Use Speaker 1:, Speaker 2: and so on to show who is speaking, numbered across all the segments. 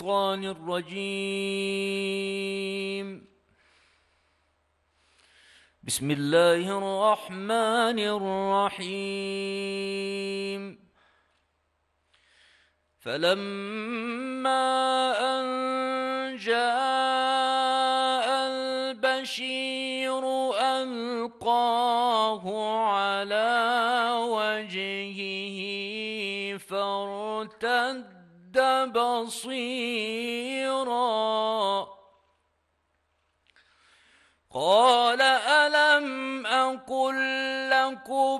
Speaker 1: الشيطان الرجيم بسم الله الرحمن الرحيم فلما أن جاء البشير ألقاه على وجهه فارتد بصيرا قال ألم أقل لكم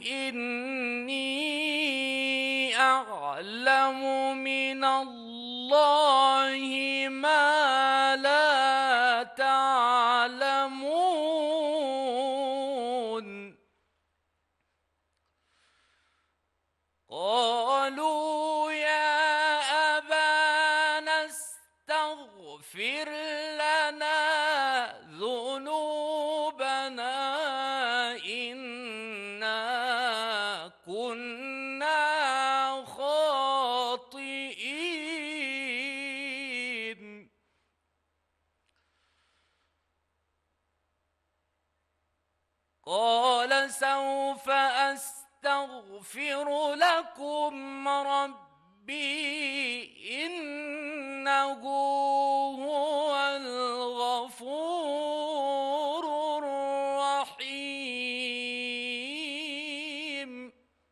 Speaker 1: إني أعلم من الله ما لا تعلمون قالوا يا أبانا استغفر لنا ذنوبنا إنا كنا خاطئين قال سوف أستغفر لكم ربي إنه هو الغفور الرحيم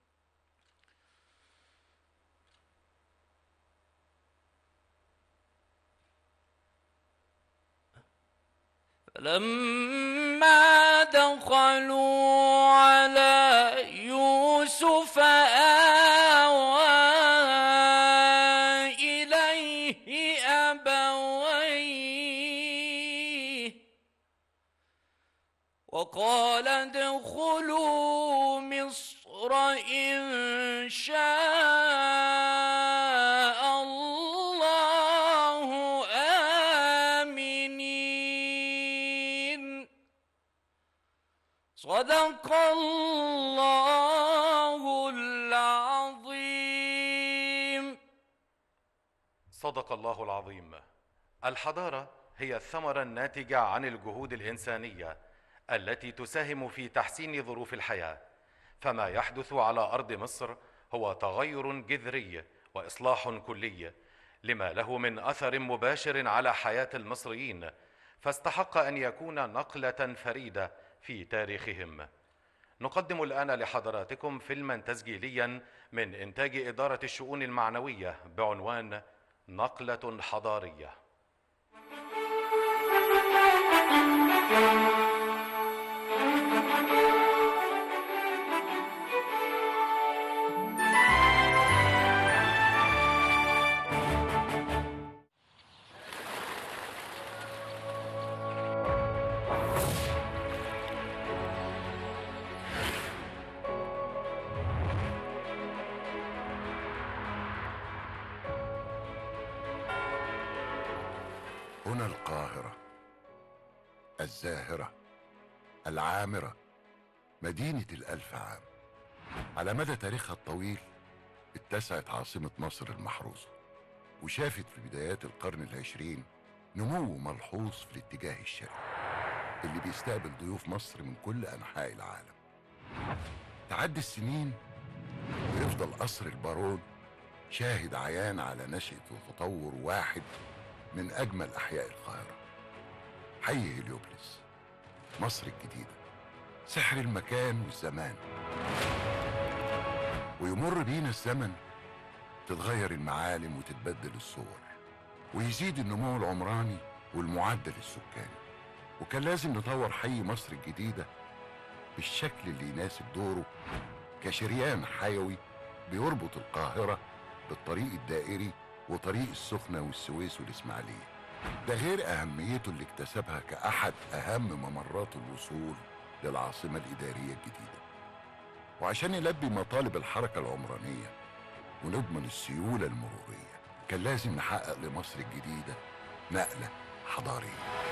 Speaker 1: فلما دخلوا على يوسف آوى إليه أبويه وقال ادخلوا مصر إن شاء الله آمنين صدق الله العظيم
Speaker 2: صدق الله العظيم الحضاره هي الثمره الناتجه عن الجهود الانسانيه التي تساهم في تحسين ظروف الحياه فما يحدث على ارض مصر هو تغير جذري واصلاح كلي لما له من اثر مباشر على حياه المصريين فاستحق ان يكون نقله فريده في تاريخهم نقدم الان لحضراتكم فيلما تسجيليا من انتاج اداره الشؤون المعنويه بعنوان نقله حضاريه
Speaker 3: هنا القاهرة الزاهرة العامرة مدينة الألف عام على مدى تاريخها الطويل اتسعت عاصمة مصر المحروسة وشافت في بدايات القرن العشرين نمو ملحوظ في الاتجاه الشرقي اللي بيستقبل ضيوف مصر من كل أنحاء العالم تعدي السنين ويفضل قصر البارون شاهد عيان على نشأة وتطور واحد من أجمل أحياء القاهرة حي هليوبلس مصر الجديدة سحر المكان والزمان ويمر بينا الزمن تتغير المعالم وتتبدل الصور ويزيد النمو العمراني والمعدل السكاني وكان لازم نطور حي مصر الجديدة بالشكل اللي يناسب دوره كشريان حيوي بيربط القاهرة بالطريق الدائري وطريق السخنة والسويس والإسماعيلية ده غير أهميته اللي اكتسبها كأحد أهم ممرات الوصول للعاصمة الإدارية الجديدة وعشان يلبي مطالب الحركة العمرانية ونضمن السيولة المرورية كان لازم نحقق لمصر الجديدة نقلة حضارية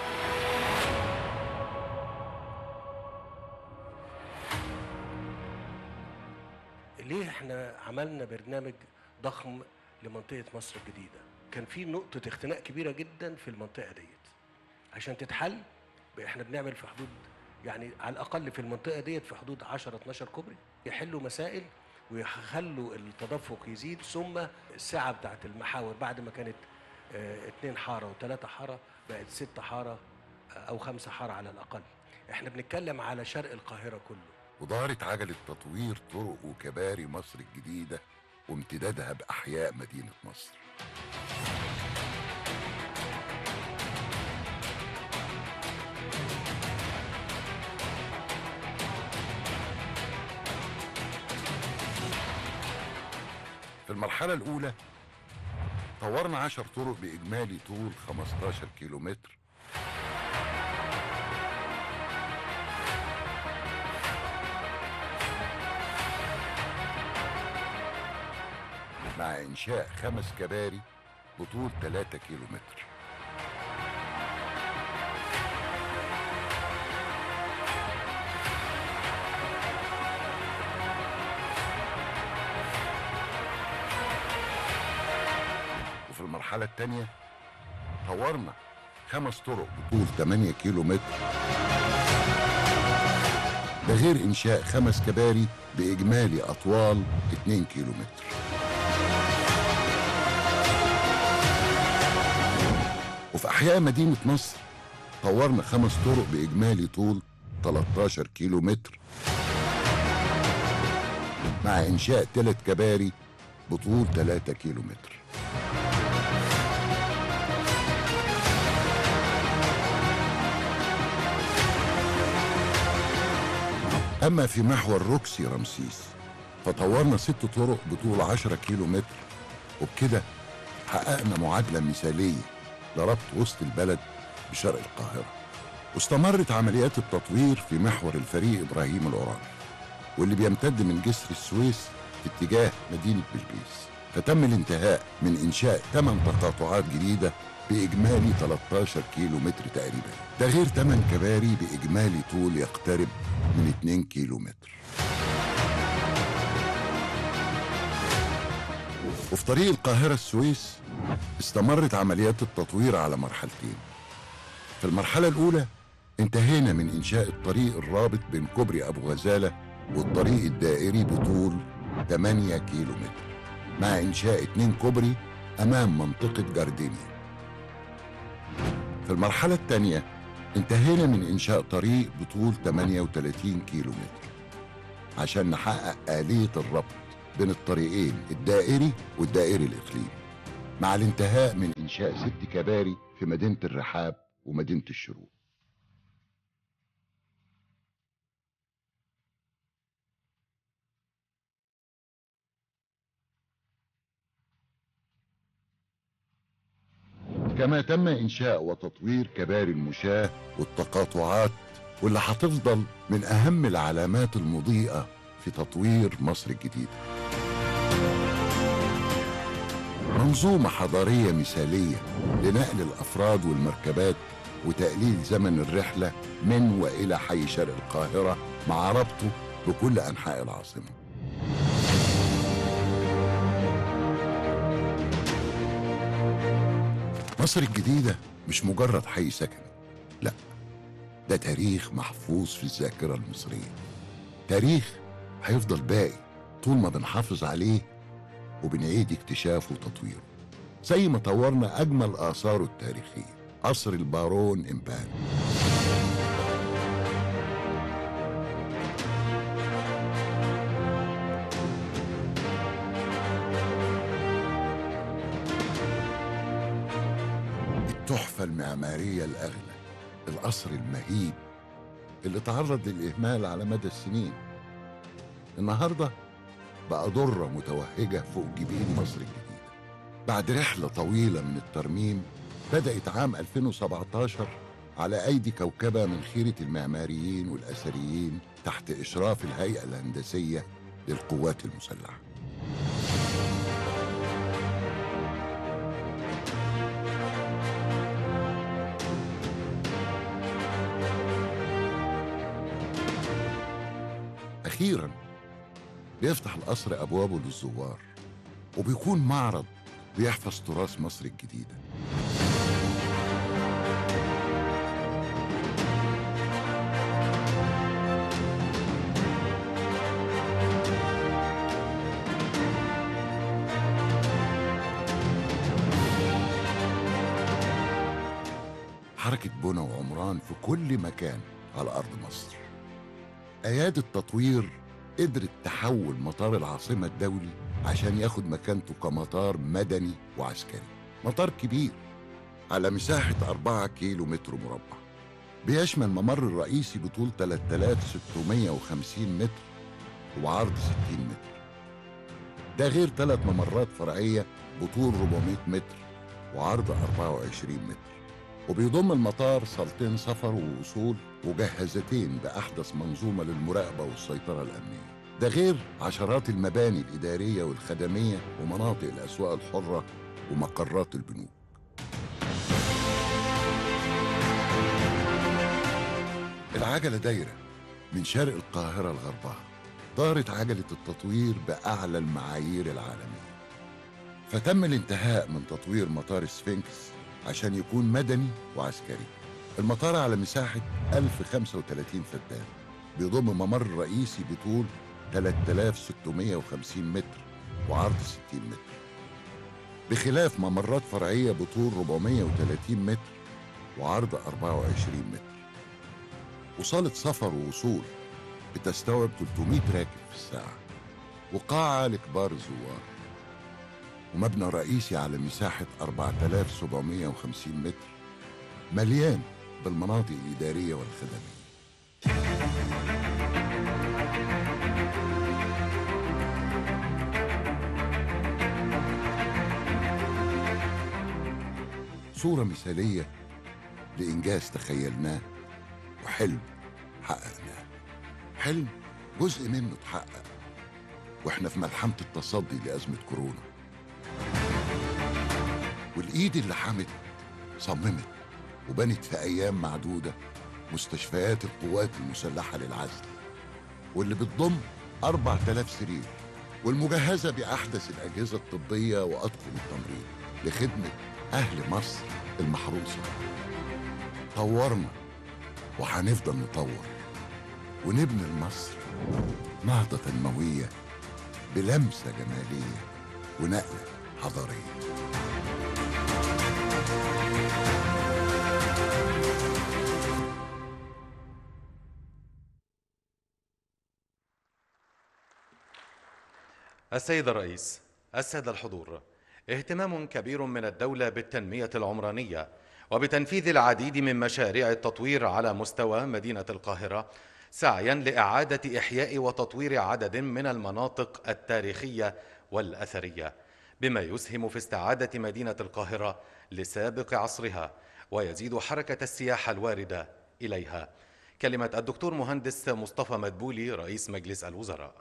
Speaker 4: ليه احنا عملنا برنامج ضخم لمنطقة مصر الجديدة كان في نقطه اختناق كبيره جدا في المنطقه ديت عشان تتحل احنا بنعمل في حدود يعني على الاقل في المنطقه ديت في حدود 10 12 كوبري يحلوا مسائل ويخلوا التدفق يزيد ثم السعه بتاعت المحاور بعد ما كانت آه، اتنين حاره وثلاثه حاره بقت ست حاره آه، او خمسه حاره على الاقل احنا بنتكلم على شرق القاهره كله
Speaker 3: ودارت عجلة تطوير طرق وكباري مصر الجديدة وامتدادها بأحياء مدينة مصر في المرحلة الأولى طورنا عشر طرق بإجمالي طول 15 كيلومتر مع إنشاء خمس كباري بطول 3 كيلومتر وفي المرحلة الثانية طورنا خمس طرق بطول 8 كيلو متر ده غير إنشاء خمس كباري بإجمالي أطوال 2 كيلو متر وفي أحياء مدينة نصر طورنا خمس طرق بإجمالي طول 13 كيلو متر مع إنشاء ثلاث كباري بطول 3 كيلو متر أما في محور روكسي رمسيس فطورنا ست طرق بطول 10 كيلو متر وبكده حققنا معادلة مثالية لربط وسط البلد بشرق القاهرة واستمرت عمليات التطوير في محور الفريق إبراهيم العراني واللي بيمتد من جسر السويس في اتجاه مدينة بلبيس فتم الانتهاء من إنشاء 8 تقاطعات جديدة بإجمالي 13 كيلو متر تقريبا ده غير 8 كباري بإجمالي طول يقترب من 2 كيلو متر وفي طريق القاهرة السويس استمرت عمليات التطوير على مرحلتين في المرحلة الأولى انتهينا من إنشاء الطريق الرابط بين كوبري أبو غزالة والطريق الدائري بطول 8 كيلو متر مع إنشاء اتنين كوبري أمام منطقة جاردينيا في المرحلة الثانية انتهينا من إنشاء طريق بطول 38 كيلو متر عشان نحقق آلية الربط بين الطريقين الدائري والدائري الإقليمي مع الانتهاء من إنشاء ست كباري في مدينة الرحاب ومدينة الشروق كما تم إنشاء وتطوير كباري المشاة والتقاطعات واللي هتفضل من أهم العلامات المضيئة في تطوير مصر الجديدة منظومة حضارية مثالية لنقل الأفراد والمركبات وتقليل زمن الرحلة من وإلى حي شرق القاهرة مع ربطه بكل أنحاء العاصمة مصر الجديدة مش مجرد حي سكني لا ده تاريخ محفوظ في الذاكرة المصرية تاريخ هيفضل باقي طول ما بنحافظ عليه وبنعيد اكتشافه وتطويره زي ما طورنا أجمل آثاره التاريخية قصر البارون إمبان التحفة المعمارية الأغلى القصر المهيب اللي تعرض للإهمال على مدى السنين النهاردة بقى ضرة متوهجة فوق جبين مصر الجديدة بعد رحلة طويلة من الترميم بدأت عام 2017 على أيدي كوكبة من خيرة المعماريين والأثريين تحت إشراف الهيئة الهندسية للقوات المسلحة أخيرا بيفتح القصر أبوابه للزوار وبيكون معرض بيحفظ تراث مصر الجديدة حركة بنى وعمران في كل مكان على أرض مصر أيادي التطوير قدرت تحول مطار العاصمة الدولي عشان ياخد مكانته كمطار مدني وعسكري مطار كبير على مساحة 4 كيلو متر مربع بيشمل ممر الرئيسي بطول 3650 متر وعرض 60 متر ده غير ثلاث ممرات فرعية بطول 400 متر وعرض 24 متر وبيضم المطار صالتين سفر ووصول وجهازتين بأحدث منظومة للمراقبة والسيطرة الأمنية ده غير عشرات المباني الإدارية والخدمية ومناطق الأسواق الحرة ومقرات البنوك العجلة دايرة من شرق القاهرة لغربها دارت عجلة التطوير بأعلى المعايير العالمية فتم الانتهاء من تطوير مطار سفنكس عشان يكون مدني وعسكري المطار على مساحة 1035 فدان بيضم ممر رئيسي بطول 3650 متر وعرض 60 متر بخلاف ممرات فرعية بطول 430 متر وعرض 24 متر وصالة سفر ووصول بتستوعب 300 راكب في الساعة وقاعة لكبار الزوار ومبنى رئيسي على مساحة 4750 متر مليان بالمناطق الإدارية والخدمية صورة مثالية لإنجاز تخيلناه وحلم حققناه حلم جزء منه اتحقق واحنا في ملحمة التصدي لأزمة كورونا والإيد اللي حمت صممت وبنت في أيام معدودة مستشفيات القوات المسلحة للعزل واللي بتضم 4000 سرير والمجهزة بأحدث الأجهزة الطبية وأطقم التمريض لخدمة أهل مصر المحروسة طورنا وهنفضل نطور ونبني لمصر نهضة تنموية بلمسة جمالية ونقلة حضارية
Speaker 2: السيد الرئيس السادة الحضور اهتمام كبير من الدولة بالتنمية العمرانية وبتنفيذ العديد من مشاريع التطوير على مستوى مدينة القاهرة سعيا لإعادة إحياء وتطوير عدد من المناطق التاريخية والأثرية بما يسهم في استعادة مدينة القاهرة لسابق عصرها ويزيد حركة السياحة الواردة إليها كلمة الدكتور مهندس مصطفى مدبولي رئيس مجلس الوزراء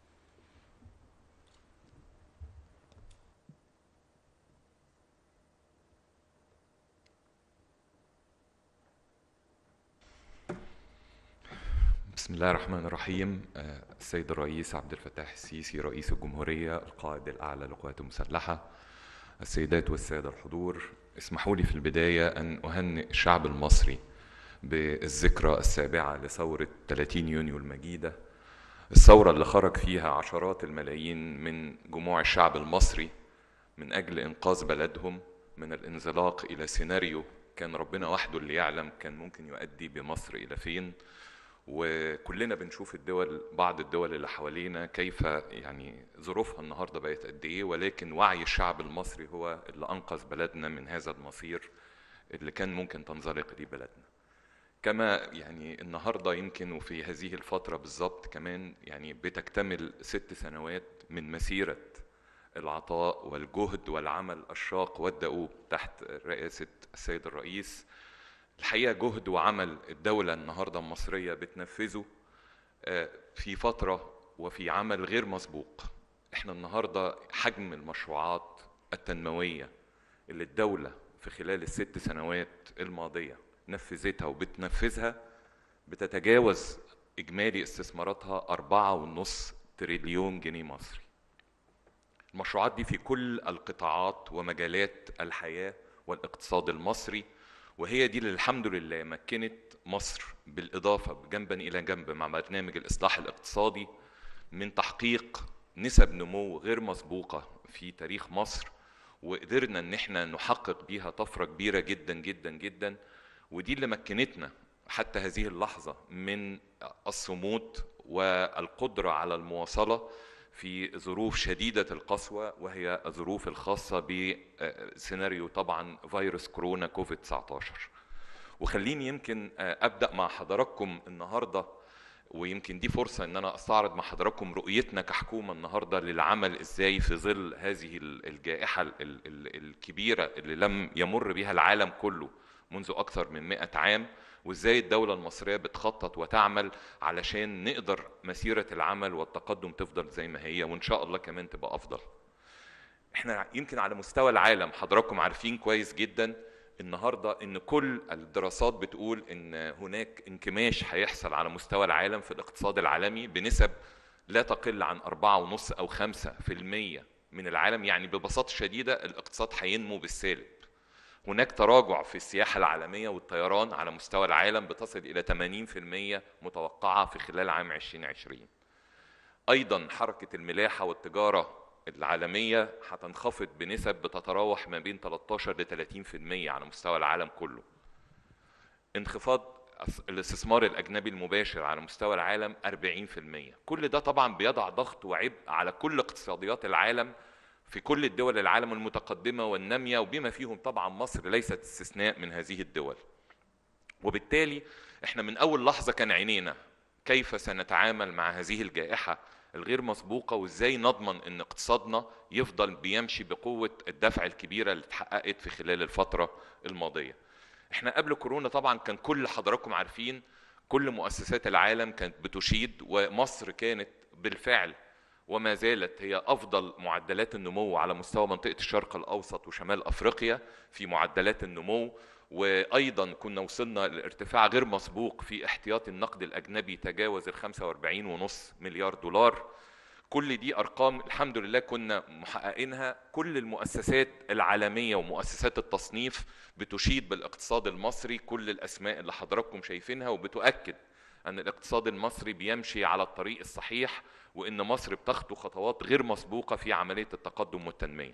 Speaker 5: بسم الله الرحمن الرحيم آه، السيد الرئيس عبد الفتاح السيسي رئيس الجمهورية القائد الأعلى للقوات المسلحة السيدات والسادة الحضور اسمحوا لي في البداية أن أهنئ الشعب المصري بالذكرى السابعة لثورة 30 يونيو المجيدة الثورة اللي خرج فيها عشرات الملايين من جموع الشعب المصري من أجل إنقاذ بلدهم من الانزلاق إلى سيناريو كان ربنا وحده اللي يعلم كان ممكن يؤدي بمصر إلى فين وكلنا بنشوف الدول بعض الدول اللي حوالينا كيف يعني ظروفها النهارده بقت قد ايه ولكن وعي الشعب المصري هو اللي انقذ بلدنا من هذا المصير اللي كان ممكن تنزلق ليه بلدنا. كما يعني النهارده يمكن وفي هذه الفتره بالظبط كمان يعني بتكتمل ست سنوات من مسيره العطاء والجهد والعمل الشاق والدؤوب تحت رئاسه السيد الرئيس الحقيقه جهد وعمل الدوله النهارده المصريه بتنفذه آه، في فتره وفي عمل غير مسبوق احنا النهارده حجم المشروعات التنمويه اللي الدوله في خلال الست سنوات الماضيه نفذتها وبتنفذها بتتجاوز اجمالي استثماراتها أربعة ونص تريليون جنيه مصري المشروعات دي في كل القطاعات ومجالات الحياة والاقتصاد المصري وهي دي اللي الحمد لله مكنت مصر بالإضافة جنبا إلى جنب مع برنامج الإصلاح الاقتصادي من تحقيق نسب نمو غير مسبوقة في تاريخ مصر وقدرنا ان احنا نحقق بيها طفرة كبيرة جدا جدا جدا ودي اللي مكنتنا حتى هذه اللحظة من الصمود والقدرة على المواصلة في ظروف شديدة القسوة وهي الظروف الخاصة بسيناريو طبعا فيروس كورونا كوفيد 19 وخليني يمكن أبدأ مع حضراتكم النهاردة ويمكن دي فرصة ان انا استعرض مع حضراتكم رؤيتنا كحكومة النهاردة للعمل ازاي في ظل هذه الجائحة الكبيرة اللي لم يمر بها العالم كله منذ اكثر من 100 عام وازاي الدولة المصرية بتخطط وتعمل علشان نقدر مسيرة العمل والتقدم تفضل زي ما هي وان شاء الله كمان تبقى افضل احنا يمكن على مستوى العالم حضراتكم عارفين كويس جدا النهارده ان كل الدراسات بتقول ان هناك انكماش هيحصل على مستوى العالم في الاقتصاد العالمي بنسب لا تقل عن 4.5 او 5% من العالم يعني ببساطه شديده الاقتصاد هينمو بالسالب هناك تراجع في السياحة العالمية والطيران على مستوى العالم بتصل إلى 80% متوقعة في خلال عام 2020 أيضا حركة الملاحة والتجارة العالمية هتنخفض بنسب بتتراوح ما بين 13 ل 30% على مستوى العالم كله انخفاض الاستثمار الأجنبي المباشر على مستوى العالم 40% كل ده طبعا بيضع ضغط وعبء على كل اقتصاديات العالم في كل الدول العالم المتقدمة والنامية وبما فيهم طبعا مصر ليست استثناء من هذه الدول وبالتالي احنا من أول لحظة كان عينينا كيف سنتعامل مع هذه الجائحة الغير مسبوقة وازاي نضمن ان اقتصادنا يفضل بيمشي بقوة الدفع الكبيرة اللي اتحققت في خلال الفترة الماضية احنا قبل كورونا طبعا كان كل حضراتكم عارفين كل مؤسسات العالم كانت بتشيد ومصر كانت بالفعل وما زالت هي افضل معدلات النمو على مستوى منطقه الشرق الاوسط وشمال افريقيا في معدلات النمو وايضا كنا وصلنا لارتفاع غير مسبوق في احتياطي النقد الاجنبي تجاوز ال 45.5 مليار دولار كل دي ارقام الحمد لله كنا محققينها كل المؤسسات العالميه ومؤسسات التصنيف بتشيد بالاقتصاد المصري كل الاسماء اللي حضراتكم شايفينها وبتؤكد ان الاقتصاد المصري بيمشي على الطريق الصحيح وان مصر بتخطو خطوات غير مسبوقه في عمليه التقدم والتنميه.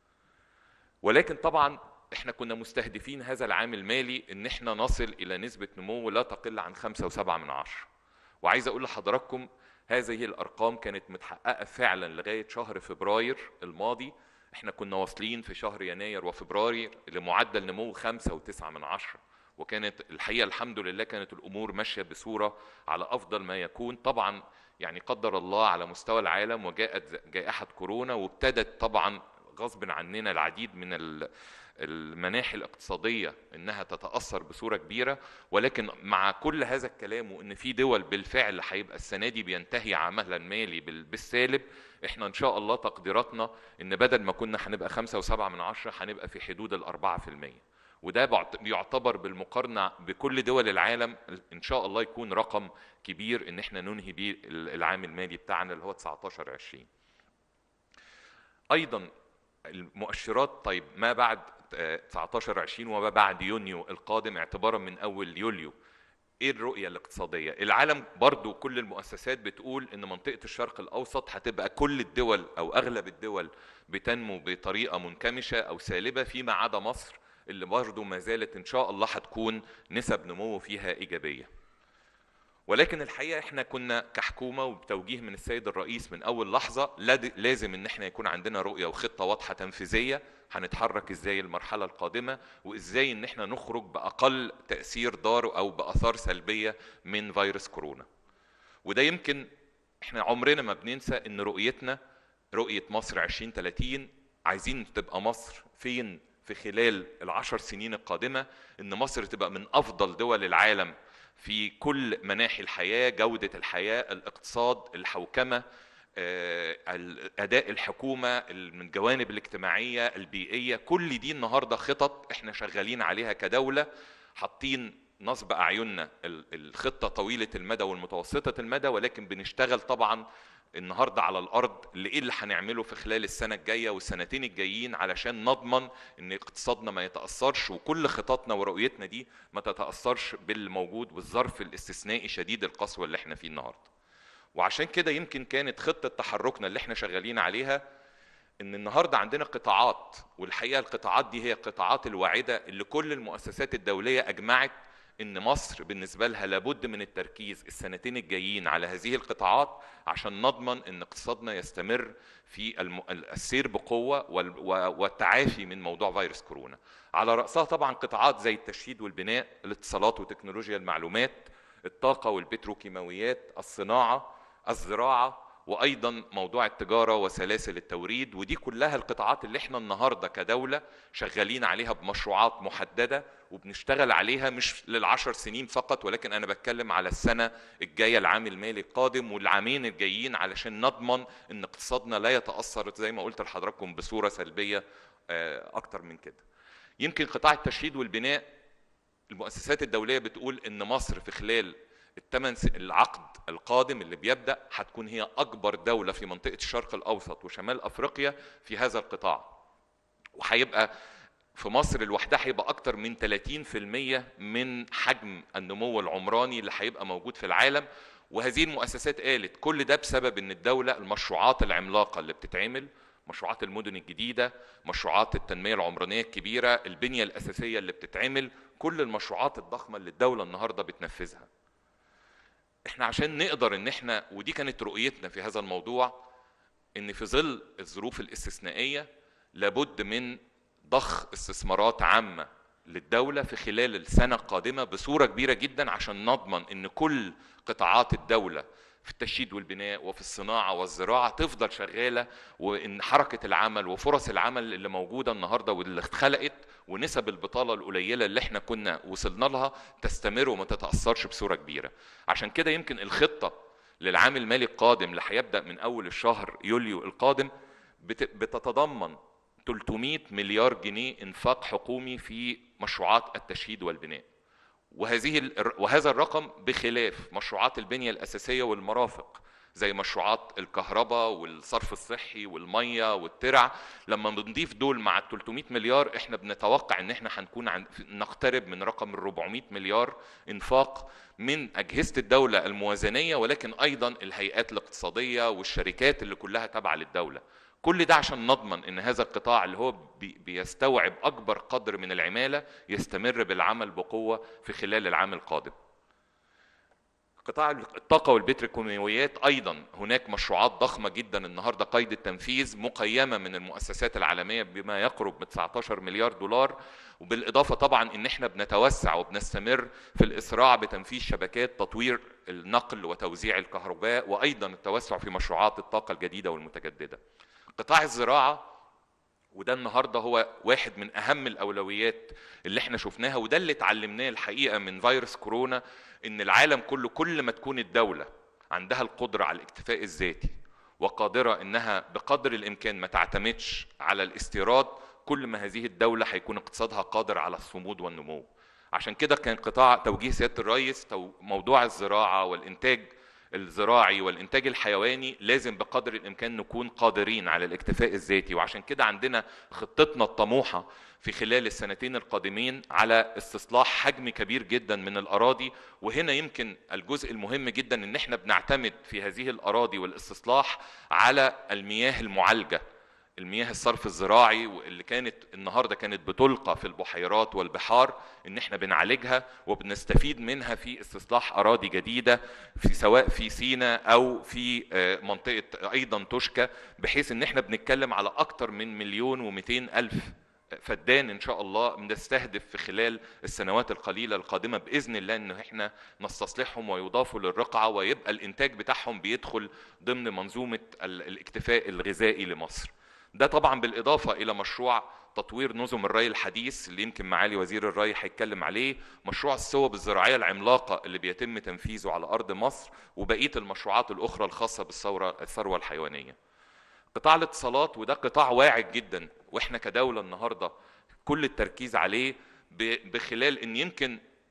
Speaker 5: ولكن طبعا احنا كنا مستهدفين هذا العام المالي ان احنا نصل الى نسبه نمو لا تقل عن 5.7 من عشرة. وعايز اقول لحضراتكم هذه الارقام كانت متحققه فعلا لغايه شهر فبراير الماضي احنا كنا واصلين في شهر يناير وفبراير لمعدل نمو 5.9 من عشرة. وكانت الحقيقه الحمد لله كانت الامور ماشيه بصوره على افضل ما يكون طبعا يعني قدر الله على مستوى العالم وجاءت جائحه كورونا وابتدت طبعا غصب عننا العديد من المناحي الاقتصاديه انها تتاثر بصوره كبيره ولكن مع كل هذا الكلام وان في دول بالفعل هيبقى السنه دي بينتهي عامها المالي بالسالب احنا ان شاء الله تقديراتنا ان بدل ما كنا هنبقى 5.7 من عشرة هنبقى في حدود ال 4% وده بيعتبر بالمقارنة بكل دول العالم إن شاء الله يكون رقم كبير إن إحنا ننهي بيه العام المالي بتاعنا اللي هو 19 20 أيضا المؤشرات طيب ما بعد 19 20 وما بعد يونيو القادم اعتبارا من أول يوليو ايه الرؤيه الاقتصاديه العالم برضو كل المؤسسات بتقول ان منطقه الشرق الاوسط هتبقى كل الدول او اغلب الدول بتنمو بطريقه منكمشه او سالبه فيما عدا مصر اللي برضه ما زالت ان شاء الله هتكون نسب نمو فيها ايجابيه. ولكن الحقيقه احنا كنا كحكومه وبتوجيه من السيد الرئيس من اول لحظه لازم ان احنا يكون عندنا رؤيه وخطه واضحه تنفيذيه هنتحرك ازاي المرحله القادمه وازاي ان احنا نخرج باقل تاثير ضار او باثار سلبيه من فيروس كورونا. وده يمكن احنا عمرنا ما بننسى ان رؤيتنا رؤيه مصر 2030 عايزين تبقى مصر فين في خلال العشر سنين القادمة إن مصر تبقى من أفضل دول العالم في كل مناحي الحياة جودة الحياة الاقتصاد الحوكمة أداء الحكومة من الجوانب الاجتماعية البيئية كل دي النهاردة خطط احنا شغالين عليها كدولة حاطين نصب اعيننا ال- الخطه طويله المدى والمتوسطه المدى ولكن بنشتغل طبعا النهارده على الارض لايه اللي هنعمله في خلال السنه الجايه والسنتين الجايين علشان نضمن ان اقتصادنا ما يتاثرش وكل خططنا ورؤيتنا دي ما تتاثرش بالموجود والظرف الاستثنائي شديد القسوه اللي احنا فيه النهارده وعشان كده يمكن كانت خطه تحركنا اللي احنا شغالين عليها ان النهارده عندنا قطاعات والحقيقه القطاعات دي هي القطاعات الواعده اللي كل المؤسسات الدوليه اجمعت ان مصر بالنسبه لها لابد من التركيز السنتين الجايين على هذه القطاعات عشان نضمن ان اقتصادنا يستمر في الم- السير بقوه وال- و- والتعافي من موضوع فيروس كورونا. على راسها طبعا قطاعات زي التشييد والبناء، الاتصالات وتكنولوجيا المعلومات، الطاقه والبتروكيماويات، الصناعه، الزراعه وايضا موضوع التجاره وسلاسل التوريد ودي كلها القطاعات اللي احنا النهارده كدوله شغالين عليها بمشروعات محدده وبنشتغل عليها مش للعشر سنين فقط ولكن انا بتكلم على السنه الجايه العام المالي القادم والعامين الجايين علشان نضمن ان اقتصادنا لا يتاثر زي ما قلت لحضراتكم بصوره سلبيه آه، اكتر من كده. يمكن قطاع التشييد والبناء المؤسسات الدوليه بتقول ان مصر في خلال الثمان س- العقد القادم اللي بيبدا هتكون هي اكبر دوله في منطقه الشرق الاوسط وشمال افريقيا في هذا القطاع وهيبقى في مصر لوحدها هيبقى اكتر من 30% من حجم النمو العمراني اللي هيبقى موجود في العالم وهذه المؤسسات قالت كل ده بسبب ان الدوله المشروعات العملاقه اللي بتتعمل مشروعات المدن الجديده مشروعات التنميه العمرانيه الكبيره البنيه الاساسيه اللي بتتعمل كل المشروعات الضخمه اللي الدوله النهارده بتنفذها احنا عشان نقدر ان احنا ودي كانت رؤيتنا في هذا الموضوع ان في ظل الظروف الاستثنائيه لابد من ضخ استثمارات عامه للدوله في خلال السنه القادمه بصوره كبيره جدا عشان نضمن ان كل قطاعات الدوله في التشييد والبناء وفي الصناعه والزراعه تفضل شغاله وان حركه العمل وفرص العمل اللي موجوده النهارده واللي اتخلقت ونسب البطاله القليله اللي احنا كنا وصلنا لها تستمر وما تتاثرش بصوره كبيره عشان كده يمكن الخطه للعام المالي القادم اللي هيبدا من اول الشهر يوليو القادم بت- بتتضمن 300 مليار جنيه انفاق حكومي في مشروعات التشييد والبناء وهذه ال- وهذا الرقم بخلاف مشروعات البنية الأساسية والمرافق زي مشروعات الكهرباء والصرف الصحي والمية والترع لما بنضيف دول مع ال 300 مليار احنا بنتوقع ان احنا هنكون عن نقترب من رقم ال 400 مليار انفاق من اجهزه الدوله الموازنيه ولكن ايضا الهيئات الاقتصاديه والشركات اللي كلها تابعه للدوله كل ده عشان نضمن ان هذا القطاع اللي هو بي- بيستوعب اكبر قدر من العماله يستمر بالعمل بقوه في خلال العام القادم قطاع الطاقة والبتروكيماويات أيضا هناك مشروعات ضخمة جدا النهاردة قيد التنفيذ مقيمة من المؤسسات العالمية بما يقرب من 19 مليار دولار وبالإضافة طبعا إن إحنا بنتوسع وبنستمر في الإسراع بتنفيذ شبكات تطوير النقل وتوزيع الكهرباء وأيضا التوسع في مشروعات الطاقة الجديدة والمتجددة قطاع الزراعة وده النهارده هو واحد من اهم الاولويات اللي احنا شفناها وده اللي اتعلمناه الحقيقه من فيروس كورونا ان العالم كله كل ما تكون الدوله عندها القدره على الاكتفاء الذاتي وقادره انها بقدر الامكان ما تعتمدش على الاستيراد كل ما هذه الدوله هيكون اقتصادها قادر على الصمود والنمو عشان كده كان قطاع توجيه سياده الرئيس تو- موضوع الزراعه والانتاج الزراعي والانتاج الحيواني لازم بقدر الامكان نكون قادرين على الاكتفاء الذاتي وعشان كده عندنا خطتنا الطموحه في خلال السنتين القادمين على استصلاح حجم كبير جدا من الاراضي وهنا يمكن الجزء المهم جدا ان احنا بنعتمد في هذه الاراضي والاستصلاح على المياه المعالجه المياه الصرف الزراعي واللي كانت النهارده كانت بتلقى في البحيرات والبحار ان احنا بنعالجها وبنستفيد منها في استصلاح اراضي جديده في سواء في سيناء او في آه، منطقه ايضا توشكا بحيث ان احنا بنتكلم على اكتر من مليون ومئتين الف فدان ان شاء الله بنستهدف في خلال السنوات القليله القادمه باذن الله ان احنا نستصلحهم ويضافوا للرقعه ويبقى الانتاج بتاعهم بيدخل ضمن منظومه ال- الاكتفاء الغذائي لمصر. ده طبعا بالاضافه الى مشروع تطوير نظم الري الحديث اللي يمكن معالي وزير الري هيتكلم عليه، مشروع الصوب الزراعيه العملاقه اللي بيتم تنفيذه على ارض مصر وبقيه المشروعات الاخرى الخاصه بالثوره الثروه الحيوانيه. قطاع الاتصالات وده قطاع واعد جدا واحنا كدوله النهارده كل التركيز عليه ب- بخلال ان يمكن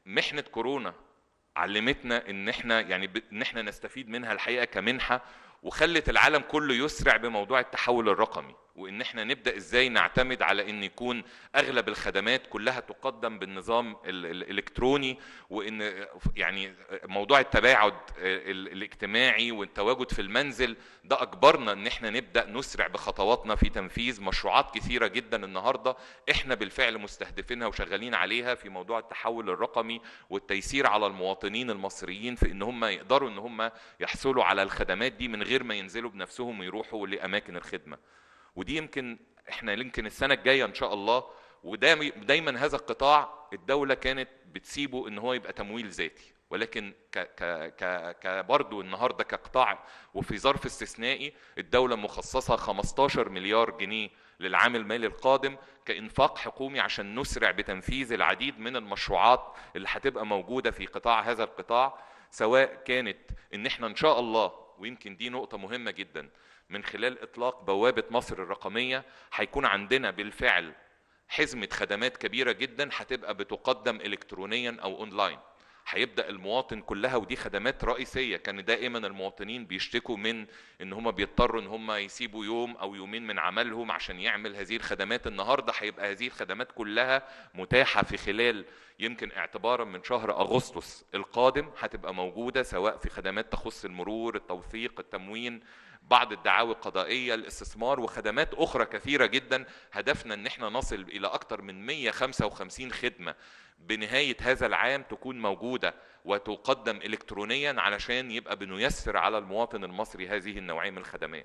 Speaker 5: محنه كورونا علمتنا ان احنا يعني ب- ان احنا نستفيد منها الحقيقه كمنحه وخلت العالم كله يسرع بموضوع التحول الرقمي وان احنا نبدا ازاي نعتمد على ان يكون اغلب الخدمات كلها تقدم بالنظام ال- ال- الالكتروني وان يعني موضوع التباعد ال- الاجتماعي والتواجد في المنزل ده اجبرنا ان احنا نبدا نسرع بخطواتنا في تنفيذ مشروعات كثيره جدا النهارده احنا بالفعل مستهدفينها وشغالين عليها في موضوع التحول الرقمي والتيسير على المواطنين المصريين في ان هم يقدروا ان هم يحصلوا على الخدمات دي من غير ما ينزلوا بنفسهم ويروحوا لاماكن الخدمه ودي يمكن احنا يمكن السنه الجايه ان شاء الله ودايما دايما هذا القطاع الدوله كانت بتسيبه ان هو يبقى تمويل ذاتي ولكن ك ك ك كبرضه النهارده كقطاع وفي ظرف استثنائي الدوله مخصصه 15 مليار جنيه للعام المالي القادم كانفاق حكومي عشان نسرع بتنفيذ العديد من المشروعات اللي هتبقى موجوده في قطاع هذا القطاع سواء كانت ان احنا ان شاء الله ويمكن دي نقطه مهمه جدا من خلال اطلاق بوابه مصر الرقميه هيكون عندنا بالفعل حزمه خدمات كبيره جدا هتبقى بتقدم الكترونيا او اونلاين هيبدا المواطن كلها ودي خدمات رئيسيه كان دائما المواطنين بيشتكوا من ان هم بيضطروا ان هم يسيبوا يوم او يومين من عملهم عشان يعمل هذه الخدمات النهارده هيبقى هذه الخدمات كلها متاحه في خلال يمكن اعتبارا من شهر اغسطس القادم هتبقى موجوده سواء في خدمات تخص المرور التوثيق التموين بعض الدعاوى القضائيه الاستثمار وخدمات اخرى كثيره جدا هدفنا ان احنا نصل الى اكثر من 155 خدمه بنهايه هذا العام تكون موجوده وتقدم الكترونيا علشان يبقى بنيسر على المواطن المصري هذه النوعيه من الخدمات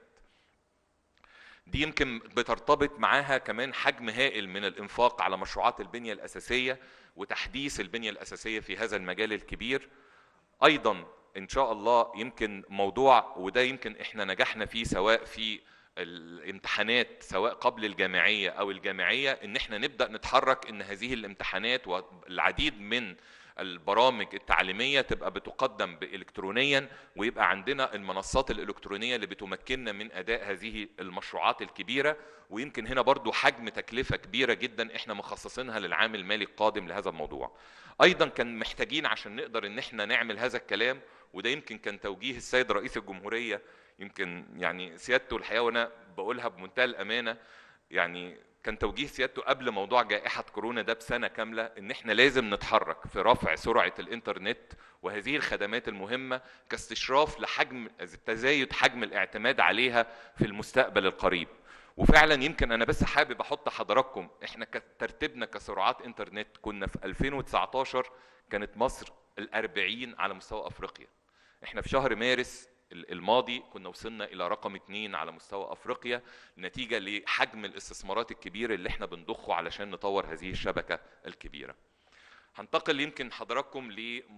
Speaker 5: دي يمكن بترتبط معاها كمان حجم هائل من الانفاق على مشروعات البنيه الاساسيه وتحديث البنيه الاساسيه في هذا المجال الكبير ايضا ان شاء الله يمكن موضوع وده يمكن احنا نجحنا فيه سواء في الامتحانات سواء قبل الجامعيه او الجامعيه ان احنا نبدا نتحرك ان هذه الامتحانات والعديد من البرامج التعليميه تبقى بتقدم الكترونيا ويبقى عندنا المنصات الالكترونيه اللي بتمكننا من اداء هذه المشروعات الكبيره ويمكن هنا برضو حجم تكلفه كبيره جدا احنا مخصصينها للعام المالي القادم لهذا الموضوع ايضا كان محتاجين عشان نقدر ان احنا نعمل هذا الكلام وده يمكن كان توجيه السيد رئيس الجمهوريه يمكن يعني سيادته الحقيقه وانا بقولها بمنتهى الامانه يعني كان توجيه سيادته قبل موضوع جائحة كورونا ده بسنة كاملة إن إحنا لازم نتحرك في رفع سرعة الإنترنت وهذه الخدمات المهمة كاستشراف لحجم تزايد حجم الاعتماد عليها في المستقبل القريب. وفعلا يمكن أنا بس حابب أحط حضراتكم إحنا ترتيبنا كسرعات إنترنت كنا في 2019 كانت مصر الأربعين على مستوى أفريقيا. إحنا في شهر مارس الماضي كنا وصلنا الى رقم اثنين على مستوى افريقيا نتيجه لحجم الاستثمارات الكبير اللي احنا بنضخه علشان نطور هذه الشبكه الكبيره. هنتقل يمكن حضراتكم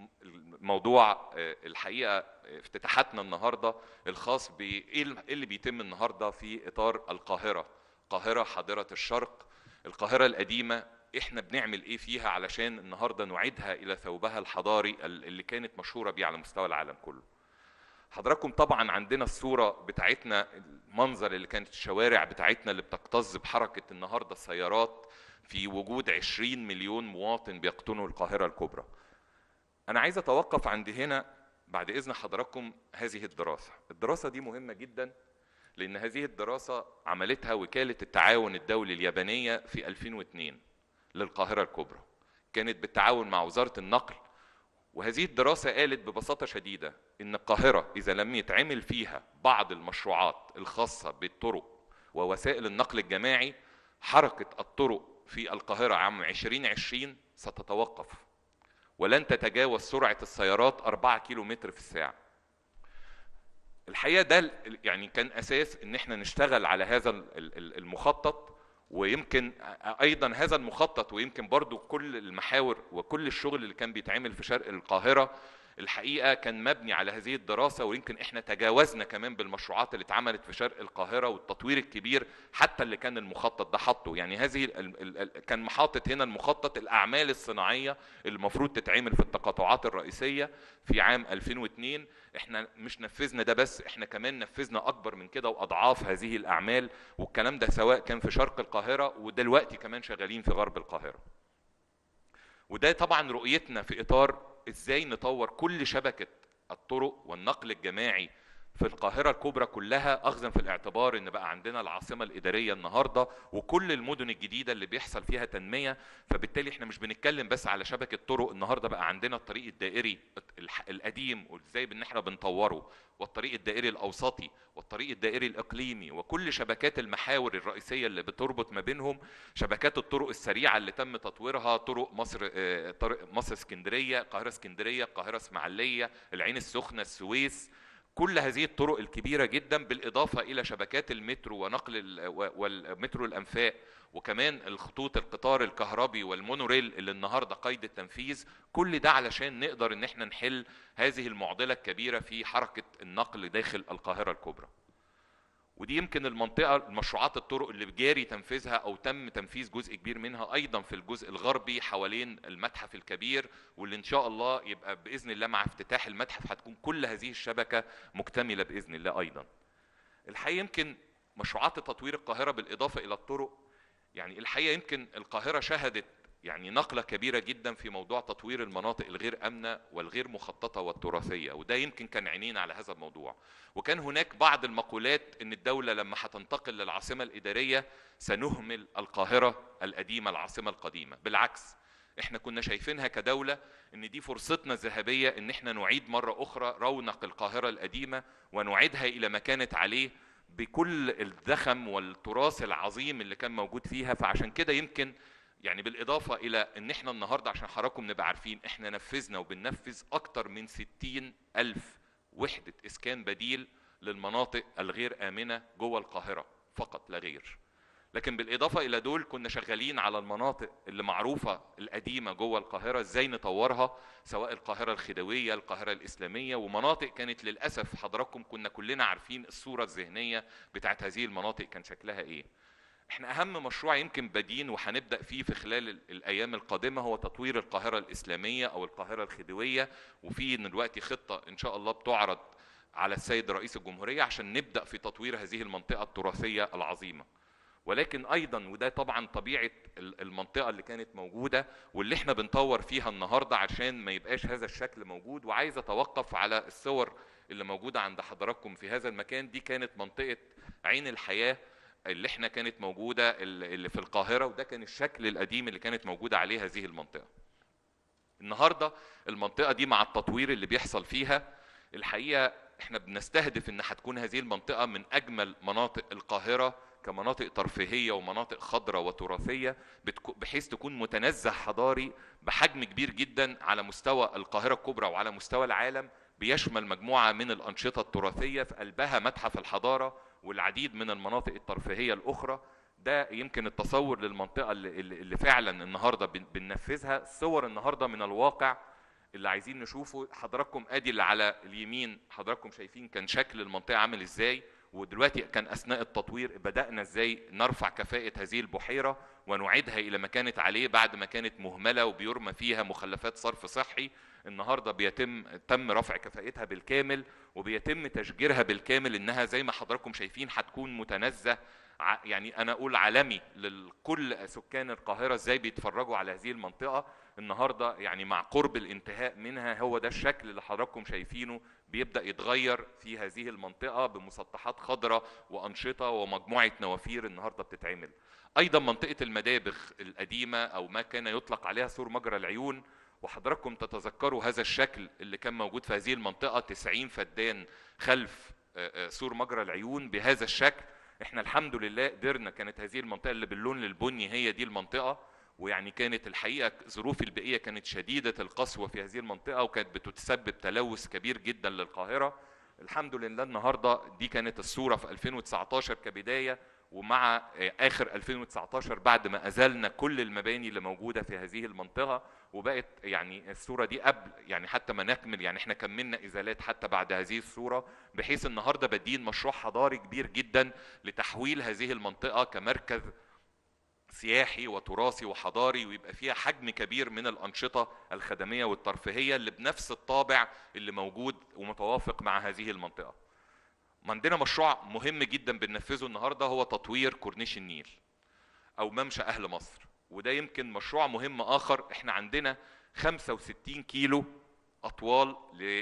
Speaker 5: لموضوع الحقيقه افتتاحاتنا النهارده الخاص بايه اللي بيتم النهارده في اطار القاهره، قاهره حاضره الشرق، القاهره القديمه احنا بنعمل ايه فيها علشان النهارده نعيدها الى ثوبها الحضاري اللي كانت مشهوره بيه على مستوى العالم كله. حضراتكم طبعا عندنا الصوره بتاعتنا المنظر اللي كانت الشوارع بتاعتنا اللي بتكتظ بحركه النهارده السيارات في وجود 20 مليون مواطن بيقطنوا القاهره الكبرى. انا عايز اتوقف عند هنا بعد اذن حضراتكم هذه الدراسه، الدراسه دي مهمه جدا لان هذه الدراسه عملتها وكاله التعاون الدولي اليابانيه في 2002 للقاهره الكبرى. كانت بالتعاون مع وزاره النقل وهذه الدراسة قالت ببساطة شديدة إن القاهرة إذا لم يتعمل فيها بعض المشروعات الخاصة بالطرق ووسائل النقل الجماعي حركة الطرق في القاهرة عام 2020 ستتوقف ولن تتجاوز سرعة السيارات 4 كيلو متر في الساعة الحقيقة ده يعني كان أساس إن احنا نشتغل على هذا المخطط ويمكن ايضا هذا المخطط ويمكن برضو كل المحاور وكل الشغل اللي كان بيتعمل في شرق القاهره الحقيقه كان مبني على هذه الدراسه ويمكن احنا تجاوزنا كمان بالمشروعات اللي اتعملت في شرق القاهره والتطوير الكبير حتى اللي كان المخطط ده حاطه يعني هذه كان محاطط هنا المخطط الاعمال الصناعيه المفروض تتعمل في التقاطعات الرئيسيه في عام 2002 احنا مش نفذنا ده بس احنا كمان نفذنا اكبر من كده واضعاف هذه الاعمال والكلام ده سواء كان في شرق القاهره ودلوقتي كمان شغالين في غرب القاهره وده طبعا رؤيتنا في اطار ازاي نطور كل شبكه الطرق والنقل الجماعي في القاهرة الكبرى كلها أخذا في الاعتبار إن بقى عندنا العاصمة الإدارية النهاردة وكل المدن الجديدة اللي بيحصل فيها تنمية فبالتالي إحنا مش بنتكلم بس على شبكة طرق النهاردة بقى عندنا الطريق الدائري الح- القديم وإزاي إن إحنا بنطوره والطريق الدائري الأوسطي والطريق الدائري الإقليمي وكل شبكات المحاور الرئيسية اللي بتربط ما بينهم شبكات الطرق السريعة اللي تم تطويرها طرق مصر آه، طرق مصر اسكندرية القاهرة اسكندرية القاهرة اسماعيلية العين السخنة السويس كل هذه الطرق الكبيرة جدا بالإضافة إلى شبكات المترو ونقل ال- و- والمترو الأنفاق وكمان الخطوط القطار الكهربي والمونوريل اللي النهارده قيد التنفيذ كل ده علشان نقدر ان احنا نحل هذه المعضله الكبيره في حركه النقل داخل القاهره الكبرى. ودي يمكن المنطقه المشروعات الطرق اللي جاري تنفيذها او تم تنفيذ جزء كبير منها ايضا في الجزء الغربي حوالين المتحف الكبير واللي ان شاء الله يبقى باذن الله مع افتتاح المتحف هتكون كل هذه الشبكه مكتمله باذن الله ايضا. الحقيقه يمكن مشروعات تطوير القاهره بالاضافه الى الطرق يعني الحقيقه يمكن القاهره شهدت يعني نقله كبيره جدا في موضوع تطوير المناطق الغير امنه والغير مخططه والتراثيه وده يمكن كان عينينا على هذا الموضوع وكان هناك بعض المقولات ان الدوله لما هتنتقل للعاصمه الاداريه سنهمل القاهره القديمه العاصمه القديمه بالعكس احنا كنا شايفينها كدوله ان دي فرصتنا الذهبيه ان احنا نعيد مره اخرى رونق القاهره القديمه ونعيدها الى ما كانت عليه بكل الزخم والتراث العظيم اللي كان موجود فيها فعشان كده يمكن يعني بالاضافه الى ان احنا النهارده عشان حضراتكم نبقى عارفين احنا نفذنا وبننفذ اكتر من 60 الف وحده اسكان بديل للمناطق الغير امنه جوه القاهره فقط لا غير لكن بالاضافه الى دول كنا شغالين على المناطق اللي معروفه القديمه جوه القاهره ازاي نطورها سواء القاهره الخديويه القاهره الاسلاميه ومناطق كانت للاسف حضراتكم كنا كلنا عارفين الصوره الذهنيه بتاعت هذه المناطق كان شكلها ايه احنا اهم مشروع يمكن بادين وهنبدا فيه في خلال ال- الايام القادمه هو تطوير القاهره الاسلاميه او القاهره الخديويه وفي دلوقتي خطه ان شاء الله بتعرض على السيد رئيس الجمهوريه عشان نبدا في تطوير هذه المنطقه التراثيه العظيمه ولكن ايضا وده طبعا طبيعه ال- المنطقه اللي كانت موجوده واللي احنا بنطور فيها النهارده عشان ما يبقاش هذا الشكل موجود وعايز اتوقف على الصور اللي موجوده عند حضراتكم في هذا المكان دي كانت منطقه عين الحياه اللي احنا كانت موجوده ال- اللي في القاهره وده كان الشكل القديم اللي كانت موجوده عليه هذه المنطقه. النهارده المنطقه دي مع التطوير اللي بيحصل فيها الحقيقه احنا بنستهدف ان هتكون هذه المنطقه من اجمل مناطق القاهره كمناطق ترفيهيه ومناطق خضراء وتراثيه بتكو- بحيث تكون متنزه حضاري بحجم كبير جدا على مستوى القاهره الكبرى وعلى مستوى العالم بيشمل مجموعه من الانشطه التراثيه في قلبها متحف الحضاره والعديد من المناطق الترفيهيه الاخرى ده يمكن التصور للمنطقه اللي, اللي اللي فعلا النهارده بن- بننفذها صور النهارده من الواقع اللي عايزين نشوفه حضراتكم ادي اللي على اليمين حضراتكم شايفين كان شكل المنطقه عامل ازاي ودلوقتي كان اثناء التطوير بدانا ازاي نرفع كفاءه هذه البحيره ونعيدها الى ما كانت عليه بعد ما كانت مهمله وبيرمى فيها مخلفات صرف صحي النهارده بيتم تم رفع كفاءتها بالكامل وبيتم تشجيرها بالكامل انها زي ما حضراتكم شايفين هتكون متنزه ع- يعني انا اقول عالمي لكل سكان القاهره ازاي بيتفرجوا على هذه المنطقه النهارده يعني مع قرب الانتهاء منها هو ده الشكل اللي حضراتكم شايفينه بيبدا يتغير في هذه المنطقه بمسطحات خضراء وانشطه ومجموعه نوافير النهارده بتتعمل ايضا منطقه المدابغ القديمه او ما كان يطلق عليها سور مجرى العيون وحضراتكم تتذكروا هذا الشكل اللي كان موجود في هذه المنطقه 90 فدان خلف آه، آه، سور مجرى العيون بهذا الشكل احنا الحمد لله قدرنا كانت هذه المنطقه اللي باللون البني هي دي المنطقه ويعني كانت الحقيقه ظروف البيئيه كانت شديده القسوه في هذه المنطقه وكانت بتسبب تلوث كبير جدا للقاهره الحمد لله النهارده دي كانت الصوره في 2019 كبدايه ومع آه، اخر 2019 بعد ما ازلنا كل المباني اللي موجوده في هذه المنطقه وبقت يعني الصوره دي قبل يعني حتى ما نكمل يعني احنا كملنا ازالات حتى بعد هذه الصوره بحيث النهارده بدين مشروع حضاري كبير جدا لتحويل هذه المنطقه كمركز سياحي وتراثي وحضاري ويبقى فيها حجم كبير من الأنشطة الخدمية والترفيهية اللي بنفس الطابع اللي موجود ومتوافق مع هذه المنطقة عندنا مشروع مهم جدا بننفذه النهاردة هو تطوير كورنيش النيل أو ممشى أهل مصر وده يمكن مشروع مهم اخر احنا عندنا 65 كيلو اطوال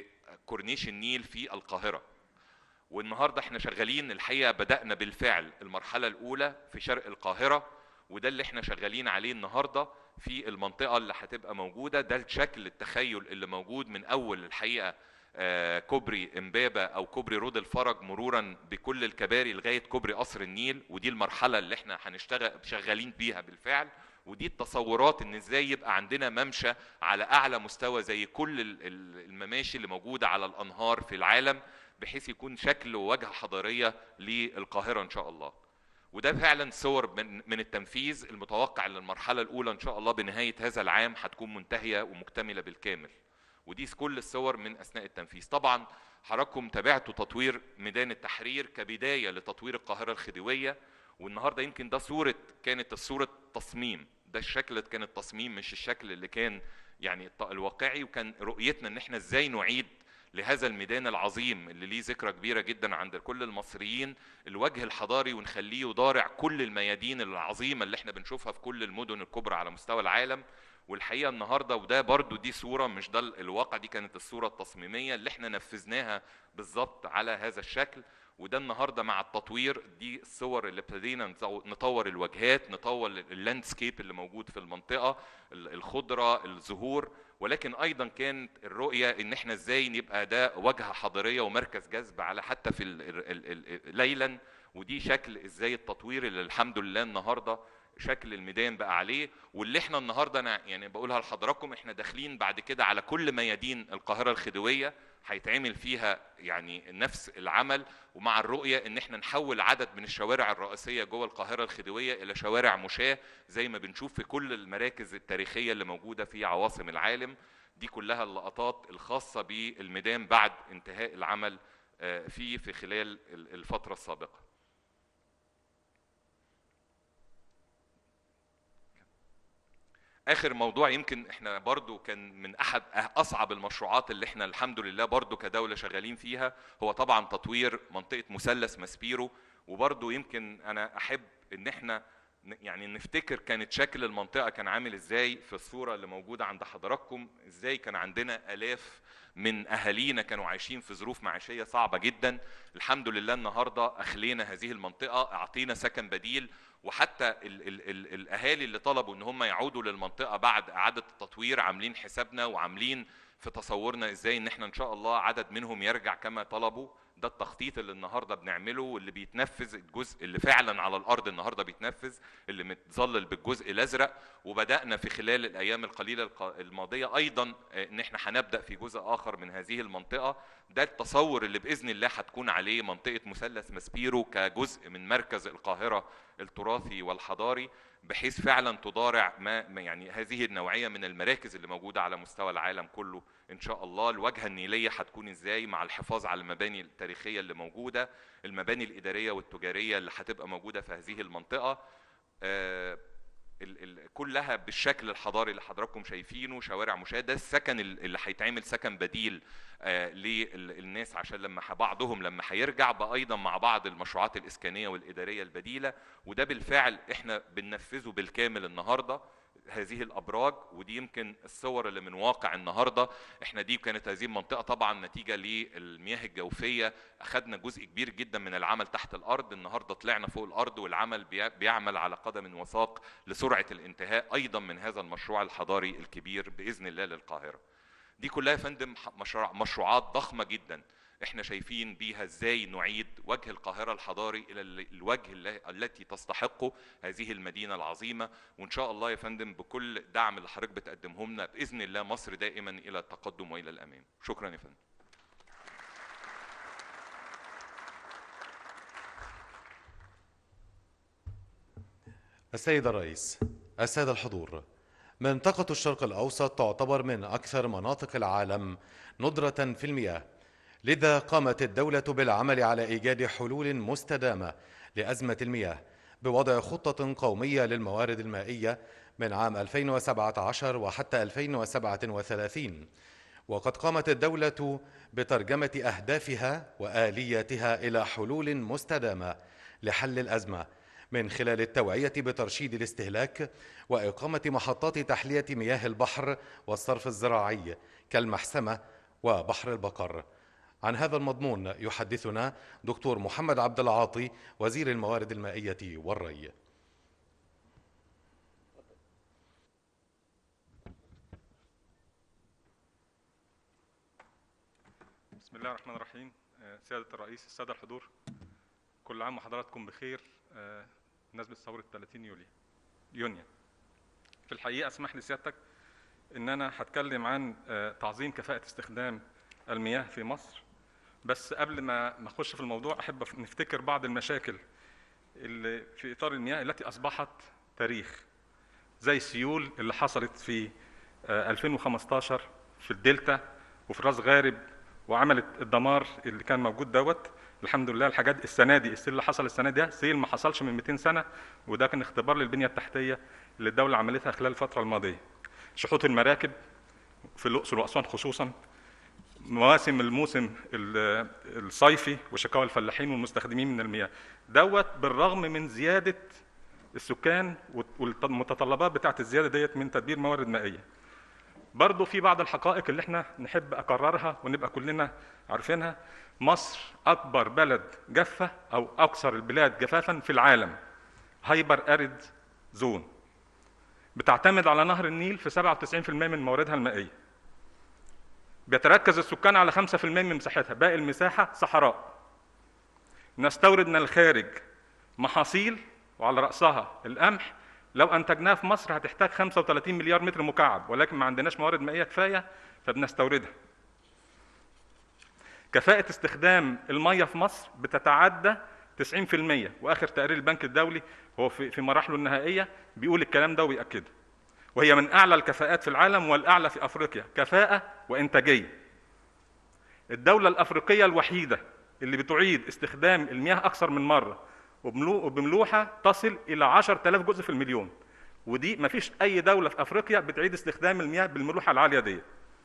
Speaker 5: لكورنيش النيل في القاهره والنهارده احنا شغالين الحقيقه بدانا بالفعل المرحله الاولى في شرق القاهره وده اللي احنا شغالين عليه النهارده في المنطقه اللي هتبقى موجوده ده الشكل التخيل اللي موجود من اول الحقيقه آه، كوبري امبابه او كوبري رود الفرج مرورا بكل الكباري لغايه كوبري قصر النيل ودي المرحله اللي احنا هنشتغل شغالين بيها بالفعل ودي التصورات ان ازاي يبقى عندنا ممشى على اعلى مستوى زي كل ال- ال- المماشي اللي موجوده على الانهار في العالم بحيث يكون شكل وواجهه حضاريه للقاهره ان شاء الله وده فعلا صور من من التنفيذ المتوقع للمرحله الاولى ان شاء الله بنهايه هذا العام هتكون منتهيه ومكتمله بالكامل ودي كل الصور من اثناء التنفيذ طبعا حضراتكم تابعتوا تطوير ميدان التحرير كبدايه لتطوير القاهره الخديويه والنهارده يمكن ده صوره كانت الصوره تصميم ده الشكل كان التصميم مش الشكل اللي كان يعني الط- الواقعي وكان رؤيتنا ان احنا ازاي نعيد لهذا الميدان العظيم اللي ليه ذكرى كبيره جدا عند كل المصريين الوجه الحضاري ونخليه يضارع كل الميادين العظيمه اللي احنا بنشوفها في كل المدن الكبرى على مستوى العالم والحقيقه النهارده وده برضو دي صوره مش ده الواقع دي كانت الصوره التصميميه اللي احنا نفذناها بالظبط على هذا الشكل وده النهارده مع التطوير دي الصور اللي ابتدينا نطو- نطور الواجهات نطور اللاندسكيب اللي موجود في المنطقه ال- الخضره الزهور ولكن ايضا كانت الرؤيه ان احنا ازاي نبقى ده واجهه حضاريه ومركز جذب على حتى في ال- ال- ال- ال- ليلا ودي شكل ازاي التطوير اللي الحمد لله النهارده شكل الميدان بقى عليه واللي احنا النهارده انا يعني بقولها لحضراتكم احنا داخلين بعد كده على كل ميادين القاهره الخديويه هيتعمل فيها يعني نفس العمل ومع الرؤيه ان احنا نحول عدد من الشوارع الرئيسيه جوه القاهره الخديويه الى شوارع مشاه زي ما بنشوف في كل المراكز التاريخيه اللي موجوده في عواصم العالم دي كلها اللقطات الخاصه بالميدان بعد انتهاء العمل آه، فيه في خلال ال- الفتره السابقه اخر موضوع يمكن احنا برضو كان من احد اصعب المشروعات اللي احنا الحمد لله برضو كدوله شغالين فيها هو طبعا تطوير منطقه مثلث ماسبيرو وبرضو يمكن انا احب ان احنا ن- يعني نفتكر كانت شكل المنطقه كان عامل ازاي في الصوره اللي موجوده عند حضراتكم ازاي كان عندنا الاف من اهالينا كانوا عايشين في ظروف معيشيه صعبه جدا الحمد لله النهارده اخلينا هذه المنطقه اعطينا سكن بديل وحتى ال ال ال الاهالي اللي طلبوا ان هم يعودوا للمنطقه بعد اعاده التطوير عاملين حسابنا وعاملين في تصورنا ازاي ان احنا ان شاء الله عدد منهم يرجع كما طلبوا ده التخطيط اللي النهارده بنعمله واللي بيتنفذ الجزء اللي فعلا على الارض النهارده بيتنفذ اللي متظلل بالجزء الازرق وبدانا في خلال الايام القليله الق- الماضيه ايضا آه، ان احنا هنبدا في جزء اخر من هذه المنطقه ده التصور اللي باذن الله هتكون عليه منطقه مثلث ماسبيرو كجزء من مركز القاهره التراثي والحضاري بحيث فعلا تضارع ما ما يعني هذه النوعيه من المراكز اللي موجوده على مستوى العالم كله ان شاء الله الواجهه النيليه هتكون ازاي مع الحفاظ على المباني التاريخيه اللي موجوده المباني الاداريه والتجاريه اللي هتبقى موجوده في هذه المنطقه آه، ال- ال- كلها بالشكل الحضاري اللي حضراتكم شايفينه شوارع مشاة ده السكن ال- اللي هيتعمل سكن بديل آه، للناس عشان لما ح- بعضهم لما هيرجع بقى ايضا مع بعض المشروعات الاسكانيه والاداريه البديله وده بالفعل احنا بننفذه بالكامل النهارده هذه الابراج ودي يمكن الصور اللي من واقع النهارده احنا دي كانت هذه المنطقه طبعا نتيجه للمياه الجوفيه اخذنا جزء كبير جدا من العمل تحت الارض النهارده طلعنا فوق الارض والعمل بي- بيعمل على قدم وساق لسرعه الانتهاء ايضا من هذا المشروع الحضاري الكبير باذن الله للقاهره دي كلها يا فندم ح- مشروع مشروعات ضخمه جدا احنا شايفين بيها ازاي نعيد وجه القاهره الحضاري الى ال- الوجه الل- التي تستحقه هذه المدينه العظيمه وان شاء الله يا فندم بكل دعم اللي حضرتك بتقدمه لنا باذن الله مصر دائما الى التقدم والى الامام شكرا يا فندم
Speaker 2: السيد الرئيس السادة الحضور منطقة الشرق الأوسط تعتبر من أكثر مناطق العالم ندرة في المياه لذا قامت الدولة بالعمل على إيجاد حلول مستدامة لأزمة المياه بوضع خطة قومية للموارد المائية من عام 2017 وحتى 2037 وقد قامت الدولة بترجمة أهدافها وآلياتها إلى حلول مستدامة لحل الأزمة من خلال التوعية بترشيد الاستهلاك وإقامة محطات تحلية مياه البحر والصرف الزراعي كالمحسمة وبحر البقر عن هذا المضمون يحدثنا دكتور محمد عبد العاطي وزير الموارد المائية والري
Speaker 6: بسم الله الرحمن الرحيم آه، سيادة الرئيس السادة الحضور كل عام وحضراتكم بخير آه، بمناسبة ثورة 30 يوليو يونيو في الحقيقة اسمح لي سيادتك إن أنا هتكلم عن آه، تعظيم كفاءة استخدام المياه في مصر بس قبل ما ما أخش في الموضوع أحب أف- نفتكر بعض المشاكل اللي في إطار المياه التي أصبحت تاريخ زي السيول اللي حصلت في آه، 2015 في الدلتا وفي راس غارب وعملت الدمار اللي كان موجود دوت الحمد لله الحاجات السنه دي السيل اللي حصل السنه دي سيل ما حصلش من 200 سنه وده كان اختبار للبنيه التحتيه اللي الدوله عملتها خلال الفتره الماضيه شحوط المراكب في الاقصر واسوان خصوصا مواسم الموسم ال- الصيفي وشكاوى الفلاحين والمستخدمين من المياه دوت بالرغم من زياده السكان والمتطلبات بتاعه الزياده ديت من تدبير موارد مائيه برضو في بعض الحقائق اللي احنا نحب اكررها ونبقى كلنا عارفينها مصر اكبر بلد جافه او اكثر البلاد جفافا في العالم هايبر اريد زون بتعتمد على نهر النيل في 97% من مواردها المائيه بيتركز السكان على 5% من مساحتها باقي المساحه صحراء نستورد من الخارج محاصيل وعلى راسها القمح لو انتجناها في مصر هتحتاج 35 مليار متر مكعب ولكن ما عندناش موارد مائيه كفايه فبنستوردها كفاءة استخدام المية في مصر بتتعدى 90% واخر تقرير البنك الدولي هو في في مراحله النهائيه بيقول الكلام ده ويأكده وهي من اعلى الكفاءات في العالم والاعلى في افريقيا كفاءه وانتاجيه الدوله الافريقيه الوحيده اللي بتعيد استخدام المياه اكثر من مره وبملو- وبملوحه تصل الى 10000 جزء في المليون ودي ما فيش اي دوله في افريقيا بتعيد استخدام المياه بالملوحه العاليه دي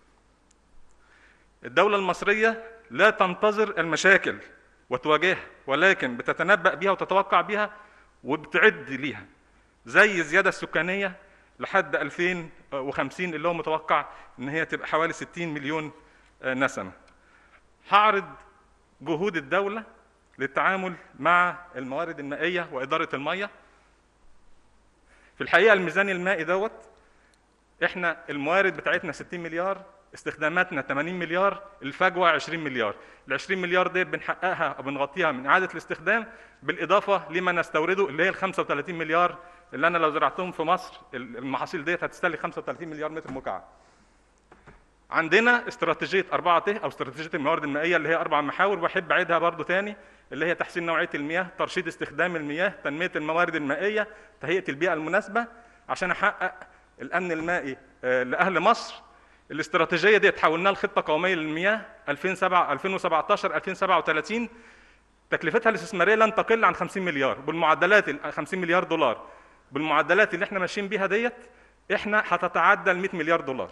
Speaker 6: الدوله المصريه لا تنتظر المشاكل وتواجهها ولكن بتتنبأ بها وتتوقع بها وبتعد ليها زي الزياده السكانيه لحد 2050 اللي هو متوقع ان هي تبقى حوالي 60 مليون آه، نسمه هعرض جهود الدوله للتعامل مع الموارد المائيه واداره الميه في الحقيقه الميزان المائي دوت احنا الموارد بتاعتنا 60 مليار استخداماتنا 80 مليار الفجوه 20 مليار ال 20 مليار ديت بنحققها او بنغطيها من اعاده الاستخدام بالاضافه لما نستورده اللي هي ال 35 مليار اللي انا لو زرعتهم في مصر المحاصيل ديت هتستهلك 35 مليار متر مكعب عندنا استراتيجيه 4 ت او استراتيجيه الموارد المائيه اللي هي اربع محاور واحب اعيدها برضو تاني اللي هي تحسين نوعيه المياه ترشيد استخدام المياه تنميه الموارد المائيه تهيئه البيئه المناسبه عشان احقق الامن المائي آه، لاهل مصر الاستراتيجيه دي تحولناها لخطه قوميه للمياه 2007 2017 2037 تكلفتها الاستثماريه لن تقل عن 50 مليار بالمعدلات ال 50 مليار دولار بالمعدلات اللي احنا ماشيين بيها ديت احنا هتتعدى ال 100 مليار دولار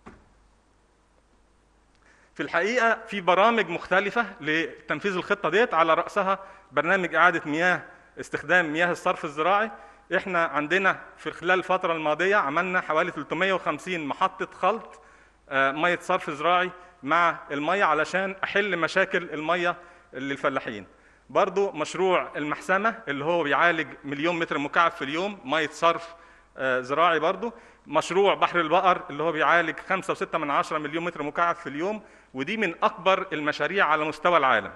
Speaker 6: في الحقيقه في برامج مختلفه لتنفيذ الخطه ديت على راسها برنامج اعاده مياه استخدام مياه الصرف الزراعي احنا عندنا في خلال الفتره الماضيه عملنا حوالي 350 محطه خلط آه، ميه صرف زراعي مع الميه علشان احل مشاكل الميه للفلاحين برضو مشروع المحسمه اللي هو بيعالج مليون متر مكعب في اليوم ميه صرف آه، زراعي برضو مشروع بحر البقر اللي هو بيعالج 5.6 من عشرة مليون متر مكعب في اليوم ودي من اكبر المشاريع على مستوى العالم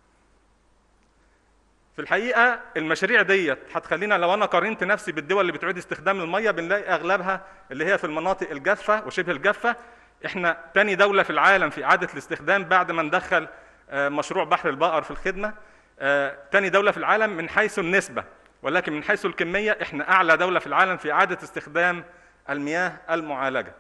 Speaker 6: في الحقيقه المشاريع ديت هتخلينا لو انا قارنت نفسي بالدول اللي بتعيد استخدام الميه بنلاقي اغلبها اللي هي في المناطق الجافه وشبه الجافه احنا تاني دوله في العالم في اعاده الاستخدام بعد ما ندخل آه، مشروع بحر البقر في الخدمه آه، تاني دوله في العالم من حيث النسبه ولكن من حيث الكميه احنا اعلى دوله في العالم في اعاده استخدام المياه المعالجه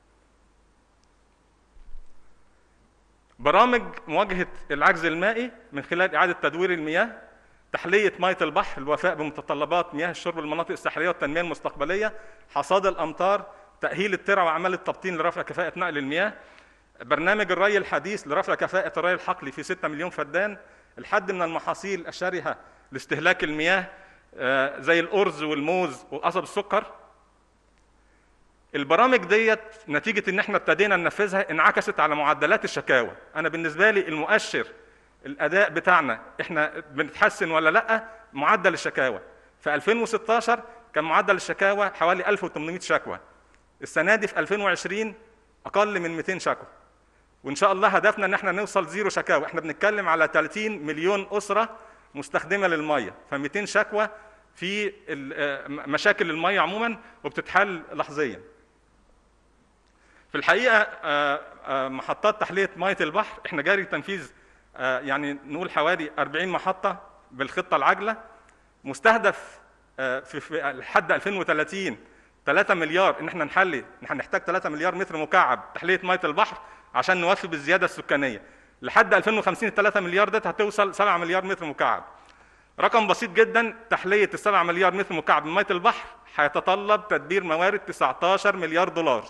Speaker 6: برامج مواجهه العجز المائي من خلال اعاده تدوير المياه تحليه ميه البحر الوفاء بمتطلبات مياه الشرب المناطق الساحليه والتنميه المستقبليه حصاد الامطار تاهيل الترع واعمال التبطين لرفع كفاءه نقل المياه برنامج الري الحديث لرفع كفاءه الري الحقلي في 6 مليون فدان الحد من المحاصيل الشرهه لاستهلاك المياه آه، زي الارز والموز وقصب السكر البرامج ديت نتيجه ان احنا ابتدينا ننفذها انعكست على معدلات الشكاوى انا بالنسبه لي المؤشر الاداء بتاعنا احنا بنتحسن ولا لا معدل الشكاوى في 2016 كان معدل الشكاوى حوالي 1800 شكوى السنه دي في 2020 اقل من 200 شكوى وان شاء الله هدفنا ان احنا نوصل زيرو شكاوى احنا بنتكلم على 30 مليون اسره مستخدمه للميه ف200 شكوى في ال- آه، مشاكل الميه عموما وبتتحل لحظيا في الحقيقه آه، آه، محطات تحليه ميه البحر احنا جاري تنفيذ آه، يعني نقول حوالي 40 محطه بالخطه العاجله مستهدف آه، في في لحد 2030 3 مليار ان احنا نحلي احنا هنحتاج 3 مليار متر مكعب تحليه ميه البحر عشان نوفي بالزياده السكانيه لحد 2050 3 مليار ديت هتوصل 7 مليار متر مكعب رقم بسيط جدا تحليه ال 7 مليار متر مكعب من ميه البحر هيتطلب تدبير موارد 19 مليار دولار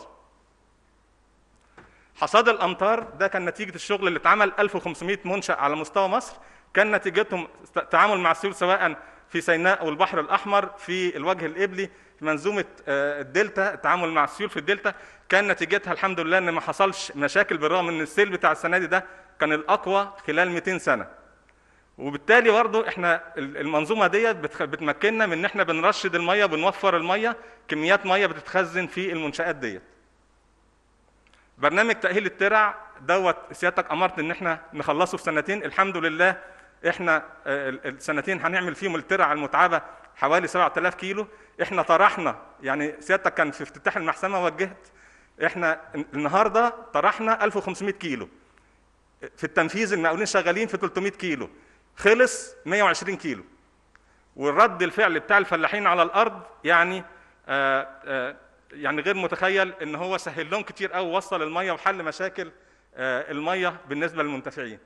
Speaker 6: حصاد الامطار ده كان نتيجه الشغل اللي اتعمل 1500 منشا على مستوى مصر كان نتيجتهم ت- تعامل مع السيول سواء في سيناء والبحر الاحمر في الوجه القبلي في منظومه آه، الدلتا التعامل مع السيول في الدلتا كان نتيجتها الحمد لله ان ما حصلش مشاكل بالرغم ان السيل بتاع السنه دي ده كان الاقوى خلال 200 سنه وبالتالي برضه احنا ال- المنظومه ديت بتخ- بتمكننا من ان احنا بنرشد الميه بنوفر الميه كميات ميه بتتخزن في المنشات ديت برنامج تأهيل الترع دوت سيادتك أمرت إن إحنا نخلصه في سنتين الحمد لله إحنا آه، ال- السنتين هنعمل فيهم الترع المتعبة حوالي 7000 كيلو إحنا طرحنا يعني سيادتك كان في افتتاح المحسمة وجهت إحنا النهاردة طرحنا 1500 كيلو في التنفيذ المقاولين شغالين في 300 كيلو خلص 120 كيلو والرد الفعل بتاع الفلاحين على الارض يعني آه آه يعني غير متخيل ان هو سهل لهم كتير قوي وصل الميه وحل مشاكل آه الميه بالنسبه للمنتفعين.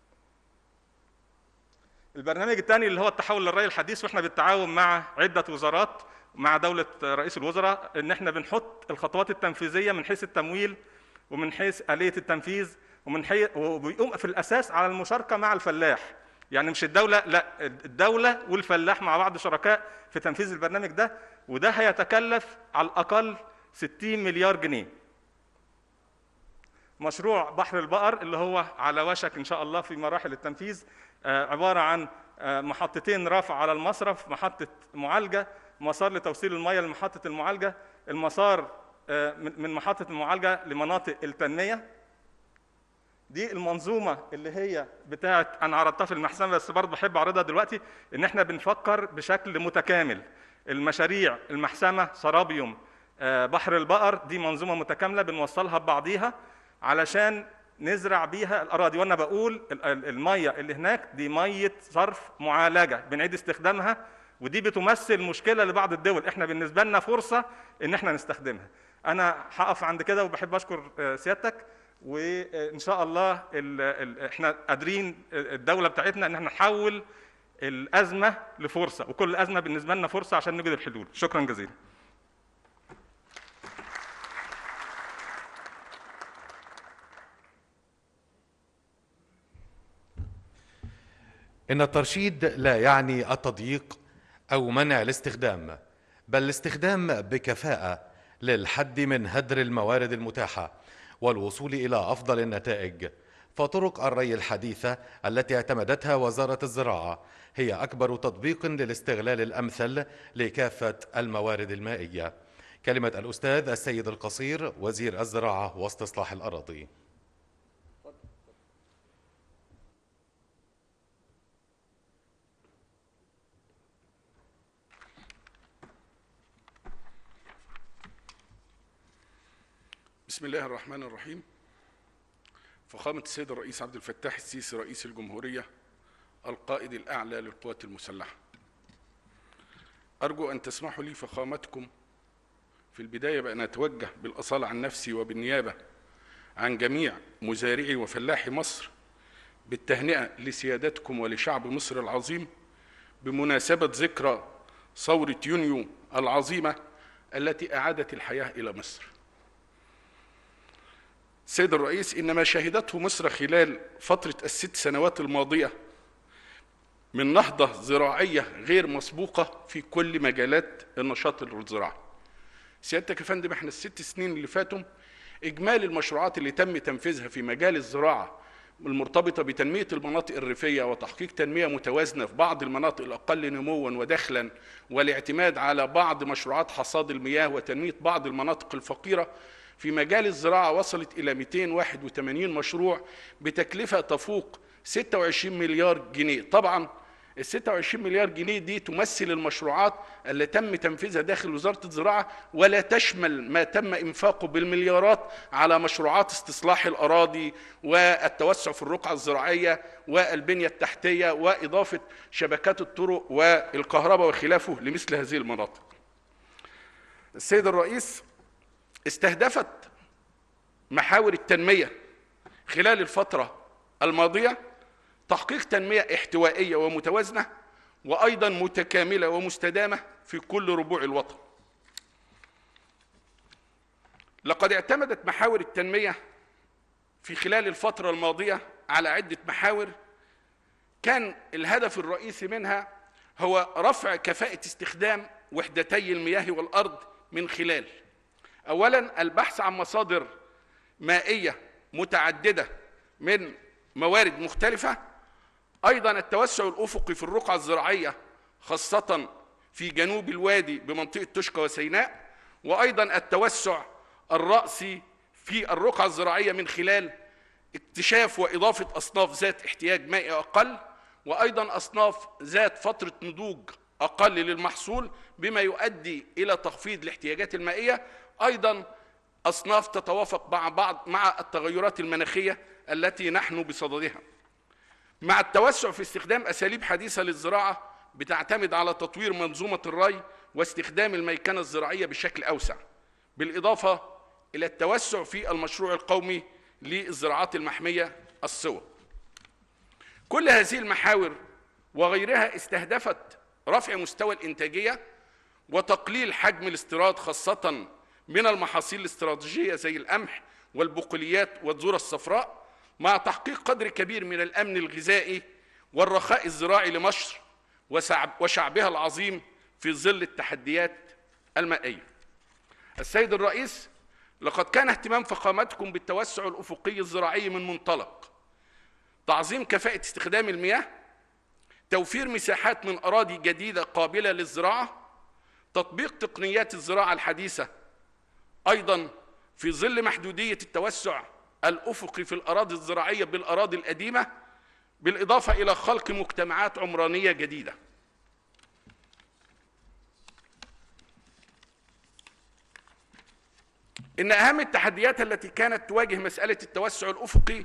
Speaker 6: البرنامج الثاني اللي هو التحول للري الحديث واحنا بالتعاون مع عده وزارات مع دوله رئيس الوزراء ان احنا بنحط الخطوات التنفيذيه من حيث التمويل ومن حيث اليه التنفيذ ومن حيث وبيقوم في الاساس على المشاركه مع الفلاح يعني مش الدوله لا الدوله والفلاح مع بعض شركاء في تنفيذ البرنامج ده وده هيتكلف على الاقل 60 مليار جنيه مشروع بحر البقر اللي هو على وشك ان شاء الله في مراحل التنفيذ آه، عباره عن آه، محطتين رفع على المصرف محطه معالجه مسار لتوصيل الميه لمحطه المعالجه المسار آه، من من محطه المعالجه لمناطق التنميه دي المنظومه اللي هي بتاعه انا عرضتها في المحسمه بس برضه بحب اعرضها دلوقتي ان احنا بنفكر بشكل متكامل المشاريع المحسمه سرابيوم آه، بحر البقر دي منظومه متكامله بنوصلها ببعضيها علشان نزرع بيها الاراضي وانا بقول ال- ال- الميه اللي هناك دي ميه صرف معالجه بنعيد استخدامها ودي بتمثل مشكله لبعض الدول احنا بالنسبه لنا فرصه ان احنا نستخدمها انا هقف عند كده وبحب اشكر آه، سيادتك وان شاء الله ال ال احنا قادرين الدوله بتاعتنا ان احنا نحول الازمه لفرصه وكل ازمه بالنسبه لنا فرصه عشان نجد الحلول شكرا جزيلا
Speaker 2: إن الترشيد لا يعني التضييق أو منع الاستخدام بل الاستخدام بكفاءة للحد من هدر الموارد المتاحة والوصول إلى أفضل النتائج فطرق الري الحديثة التي اعتمدتها وزارة الزراعة هي أكبر تطبيق للاستغلال الأمثل لكافة الموارد المائية كلمة الأستاذ السيد القصير وزير الزراعة واستصلاح الأراضي
Speaker 7: بسم الله الرحمن الرحيم فخامة السيد الرئيس عبد الفتاح السيسي رئيس الجمهورية القائد الأعلى للقوات المسلحة أرجو أن تسمحوا لي فخامتكم في البداية بأن أتوجه بالأصالة عن نفسي وبالنيابة عن جميع مزارعي وفلاحي مصر بالتهنئة لسيادتكم ولشعب مصر العظيم بمناسبة ذكرى ثورة يونيو العظيمة التي أعادت الحياة إلى مصر سيد الرئيس إن ما شهدته مصر خلال فترة الست سنوات الماضية من نهضة زراعية غير مسبوقة في كل مجالات النشاط الزراعي سيادتك يا فندم احنا الست سنين اللي فاتوا اجمالي المشروعات اللي تم تنفيذها في مجال الزراعه المرتبطه بتنميه المناطق الريفيه وتحقيق تنميه متوازنه في بعض المناطق الاقل نموا ودخلا والاعتماد على بعض مشروعات حصاد المياه وتنميه بعض المناطق الفقيره في مجال الزراعه وصلت الى 281 مشروع بتكلفه تفوق 26 مليار جنيه طبعا ال 26 مليار جنيه دي تمثل المشروعات اللي تم تنفيذها داخل وزاره الزراعه ولا تشمل ما تم انفاقه بالمليارات على مشروعات استصلاح الاراضي والتوسع في الرقعه الزراعيه والبنيه التحتيه واضافه شبكات الطرق والكهرباء وخلافه لمثل هذه المناطق. السيد الرئيس استهدفت محاور التنميه خلال الفتره الماضيه تحقيق تنمية احتوائية ومتوازنة وأيضا متكاملة ومستدامة في كل ربوع الوطن لقد اعتمدت محاور التنمية في خلال الفترة الماضية على عدة محاور كان الهدف الرئيسي منها هو رفع كفاءة استخدام وحدتي المياه والأرض من خلال أولا البحث عن مصادر مائية متعددة من موارد مختلفة أيضا التوسع الأفقي في الرقعة الزراعية خاصة في جنوب الوادي بمنطقة تشكى وسيناء وأيضا التوسع الرأسي في الرقعة الزراعية من خلال اكتشاف وإضافة أصناف ذات احتياج مائي أقل وأيضا أصناف ذات فترة نضوج أقل للمحصول بما يؤدي إلى تخفيض الاحتياجات المائية أيضا أصناف تتوافق مع بعض مع التغيرات المناخية التي نحن بصددها مع التوسع في استخدام أساليب حديثة للزراعة بتعتمد على تطوير منظومة الري واستخدام الميكنة الزراعية بشكل أوسع بالإضافة إلى التوسع في المشروع القومي للزراعات المحمية السوى كل هذه المحاور وغيرها استهدفت رفع مستوى الإنتاجية وتقليل حجم الاستيراد خاصة من المحاصيل الاستراتيجية زي القمح والبقوليات والذرة الصفراء مع تحقيق قدر كبير من الأمن الغذائي والرخاء الزراعي لمصر وشعبها العظيم في ظل التحديات المائية السيد الرئيس لقد كان اهتمام فخامتكم بالتوسع الأفقي الزراعي من منطلق تعظيم كفاءة استخدام المياه توفير مساحات من أراضي جديدة قابلة للزراعة تطبيق تقنيات الزراعة الحديثة أيضا في ظل محدودية التوسع الأفقي في الأراضي الزراعية بالأراضي القديمة بالإضافة إلى خلق مجتمعات عمرانية جديدة إن أهم التحديات التي كانت تواجه مسألة التوسع الأفقي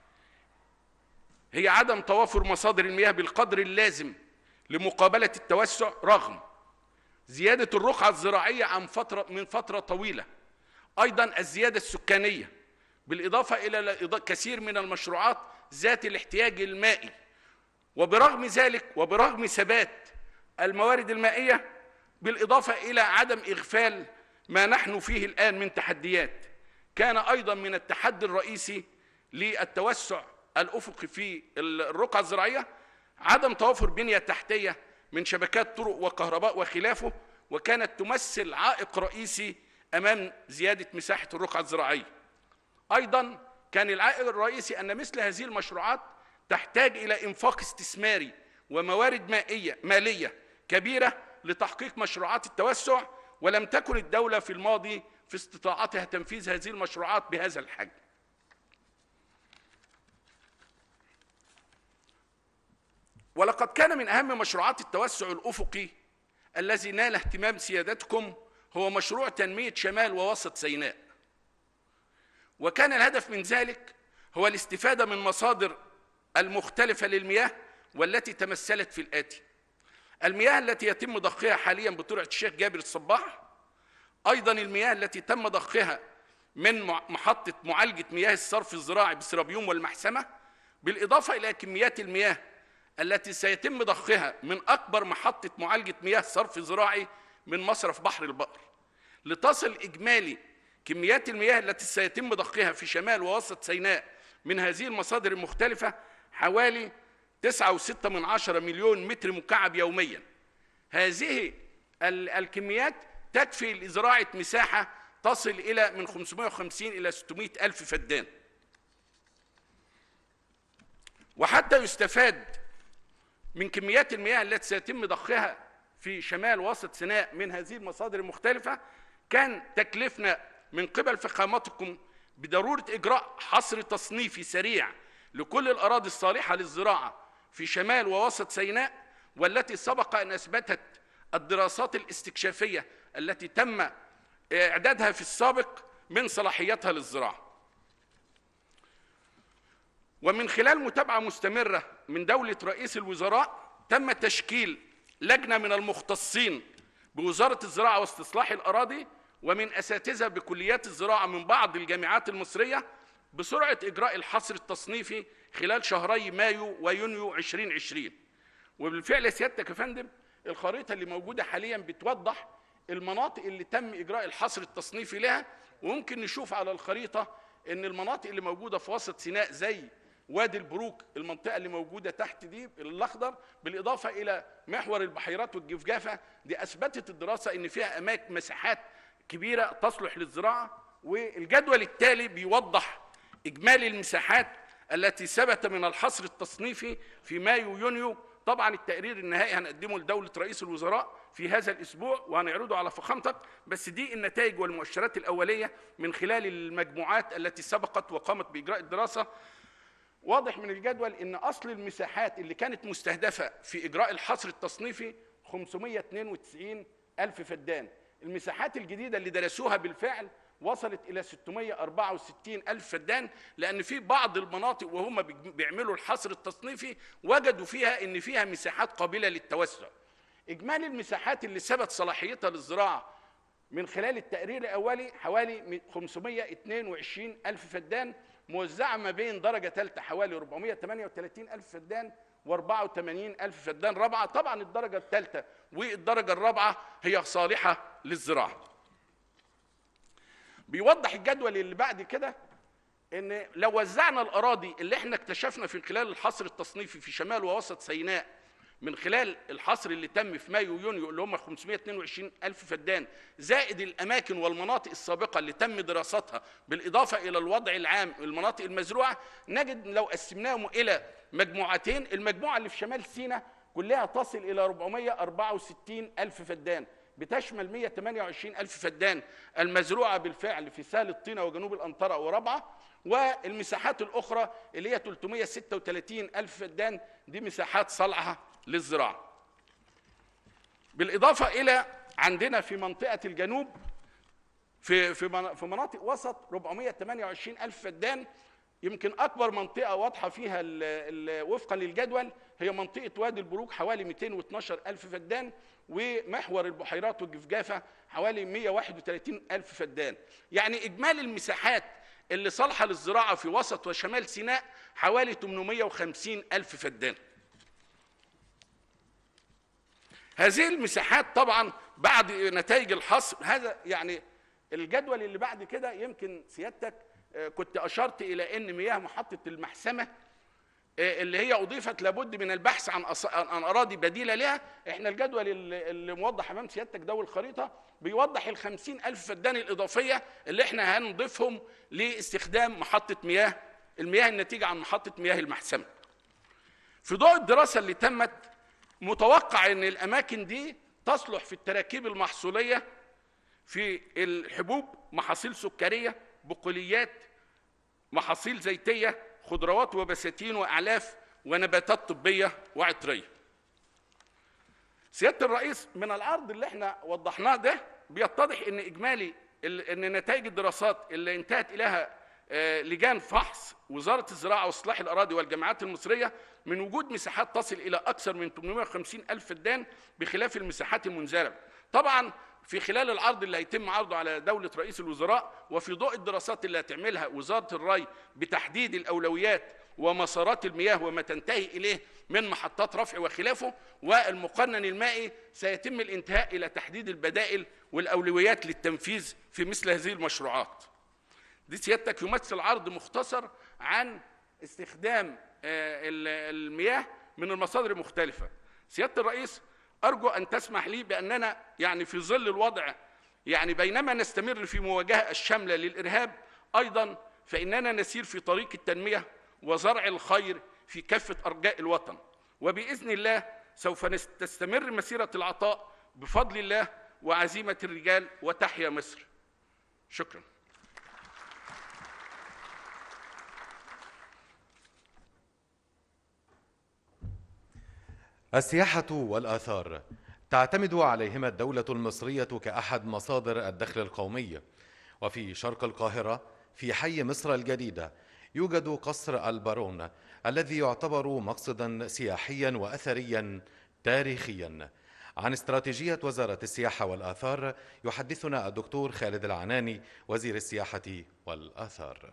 Speaker 7: هي عدم توافر مصادر المياه بالقدر اللازم لمقابلة التوسع رغم زيادة الرقعة الزراعية عن فترة من فترة طويلة أيضا الزيادة السكانية بالإضافة إلى كثير من المشروعات ذات الاحتياج المائي وبرغم ذلك وبرغم ثبات الموارد المائية بالإضافة إلى عدم إغفال ما نحن فيه الآن من تحديات كان أيضا من التحدي الرئيسي للتوسع الأفقي في الرقعة الزراعية عدم توافر بنية تحتية من شبكات طرق وكهرباء وخلافه وكانت تمثل عائق رئيسي أمام زيادة مساحة الرقعة الزراعية أيضا كان العائق الرئيسي أن مثل هذه المشروعات تحتاج إلى إنفاق استثماري وموارد مائية مالية كبيرة لتحقيق مشروعات التوسع ولم تكن الدولة في الماضي في استطاعتها تنفيذ هذه المشروعات بهذا الحجم ولقد كان من أهم مشروعات التوسع الأفقي الذي نال اهتمام سيادتكم هو مشروع تنمية شمال ووسط سيناء وكان الهدف من ذلك هو الاستفادة من مصادر المختلفة للمياه والتي تمثلت في الآتي المياه التي يتم ضخها حاليا بطرعة الشيخ جابر الصباح أيضا المياه التي تم ضخها من محطة معالجة مياه الصرف الزراعي بسرابيوم والمحسمة بالإضافة إلى كميات المياه التي سيتم ضخها من أكبر محطة معالجة مياه صرف زراعي من مصرف بحر البقر لتصل إجمالي كميات المياه التي سيتم ضخها في شمال ووسط سيناء من هذه المصادر المختلفة حوالي 9.6 من عشرة مليون متر مكعب يوميا هذه ال- الكميات تكفي لزراعة مساحة تصل إلى من 550 إلى 600 ألف فدان وحتى يستفاد من كميات المياه التي سيتم ضخها في شمال وسط سيناء من هذه المصادر المختلفة كان تكلفنا من قبل فخامتكم بضرورة إجراء حصر تصنيفي سريع لكل الأراضي الصالحة للزراعة في شمال ووسط سيناء والتي سبق أن أثبتت الدراسات الاستكشافية التي تم إعدادها في السابق من صلاحيتها للزراعة ومن خلال متابعة مستمرة من دولة رئيس الوزراء تم تشكيل لجنة من المختصين بوزارة الزراعة واستصلاح الأراضي ومن أساتذة بكليات الزراعة من بعض الجامعات المصرية بسرعة إجراء الحصر التصنيفي خلال شهري مايو ويونيو 2020 وبالفعل سيادتك يا فندم الخريطة اللي موجودة حاليا بتوضح المناطق اللي تم إجراء الحصر التصنيفي لها وممكن نشوف على الخريطة إن المناطق اللي موجودة في وسط سيناء زي وادي البروك المنطقة اللي موجودة تحت دي الأخضر بالإضافة إلى محور البحيرات والجفجافة دي أثبتت الدراسة إن فيها أماكن مساحات كبيرة تصلح للزراعة والجدول التالي بيوضح إجمالي المساحات التي ثبت من الحصر التصنيفي في مايو يونيو طبعا التقرير النهائي هنقدمه لدولة رئيس الوزراء في هذا الأسبوع وهنعرضه على فخامتك بس دي النتائج والمؤشرات الأولية من خلال المجموعات التي سبقت وقامت بإجراء الدراسة واضح من الجدول ان اصل المساحات اللي كانت مستهدفه في اجراء الحصر التصنيفي 592 الف فدان المساحات الجديده اللي درسوها بالفعل وصلت الى 664 الف فدان لان في بعض المناطق وهم بيج- بيعملوا الحصر التصنيفي وجدوا فيها ان فيها مساحات قابله للتوسع اجمالي المساحات اللي ثبت صلاحيتها للزراعه من خلال التقرير الأولي حوالي 522 ألف فدان موزعة ما بين درجة ثالثة حوالي 438 ألف فدان و84 ألف فدان رابعة طبعا الدرجة الثالثة والدرجة الرابعة هي صالحة للزراعة بيوضح الجدول اللي بعد كده ان لو وزعنا الاراضي اللي احنا اكتشفنا في خلال الحصر التصنيفي في شمال ووسط سيناء من خلال الحصر اللي تم في مايو ويونيو اللي هم 522 ألف فدان زائد الأماكن والمناطق السابقة اللي تم دراستها بالإضافة إلى الوضع العام المناطق المزروعة نجد لو قسمناهم إلى مجموعتين المجموعة اللي في شمال سيناء كلها تصل إلى 464 ألف فدان بتشمل 128 ألف فدان المزروعة بالفعل في سهل الطينة وجنوب الأنطرة وربعة والمساحات الأخرى اللي هي 336 ألف فدان دي مساحات صالحة للزراعة بالإضافة إلى عندنا في منطقة الجنوب في في من- في مناطق وسط 428 ألف فدان يمكن أكبر منطقة واضحة فيها ال ال وفقا للجدول هي منطقة وادي البروك حوالي 212 ألف فدان ومحور البحيرات والجفجافة حوالي 131 ألف فدان يعني إجمالي المساحات اللي صالحة للزراعة في وسط وشمال سيناء حوالي 850 ألف فدان هذه المساحات طبعا بعد نتائج الحصر هذا يعني الجدول اللي بعد كده يمكن سيادتك آه، كنت اشرت الى ان مياه محطه المحسمه آه، اللي هي اضيفت لابد من البحث عن أص- عن عن اراضي بديله لها احنا الجدول اللي اللي موضح امام سيادتك ده والخريطه بيوضح ال 50 الف فدان الاضافيه اللي احنا هنضيفهم لاستخدام محطه مياه المياه الناتجه عن محطه مياه المحسمه في ضوء الدراسة اللي تمت متوقع ان الاماكن دي تصلح في التراكيب المحصولية في الحبوب محاصيل سكرية بقوليات محاصيل زيتية خضروات وبساتين واعلاف ونباتات طبية وعطرية سيادة الرئيس من العرض اللي احنا وضحناه ده بيتضح ان اجمالي ال- ان نتائج الدراسات اللي انتهت اليها آه، لجان فحص وزارة الزراعة واصلاح الاراضي والجامعات المصرية من وجود مساحات تصل الى اكثر من 850 الف فدان بخلاف المساحات المنزرعة طبعا في خلال العرض اللي هيتم عرضه على دولة رئيس الوزراء وفي ضوء الدراسات اللي هتعملها وزارة الري بتحديد الأولويات ومسارات المياه وما تنتهي إليه من محطات رفع وخلافه والمقنن المائي سيتم الانتهاء إلى تحديد البدائل والأولويات للتنفيذ في مثل هذه المشروعات دي سيادتك يمثل عرض مختصر عن استخدام آه، ال- المياه من المصادر المختلفة سيادة الرئيس أرجو أن تسمح لي بأننا يعني في ظل الوضع يعني بينما نستمر في مواجهة الشاملة للإرهاب أيضا فإننا نسير في طريق التنمية وزرع الخير في كافة أرجاء الوطن وبإذن الله سوف نس- تستمر مسيرة العطاء بفضل الله وعزيمة الرجال وتحيا مصر شكرا
Speaker 2: السياحة والآثار تعتمد عليهما الدولة المصرية كأحد مصادر الدخل القومي وفي شرق القاهرة في حي مصر الجديدة يوجد قصر البارون الذي يعتبر مقصدا سياحيا وأثريا تاريخيا عن استراتيجية وزارة السياحة والآثار يحدثنا الدكتور خالد العناني وزير السياحة والآثار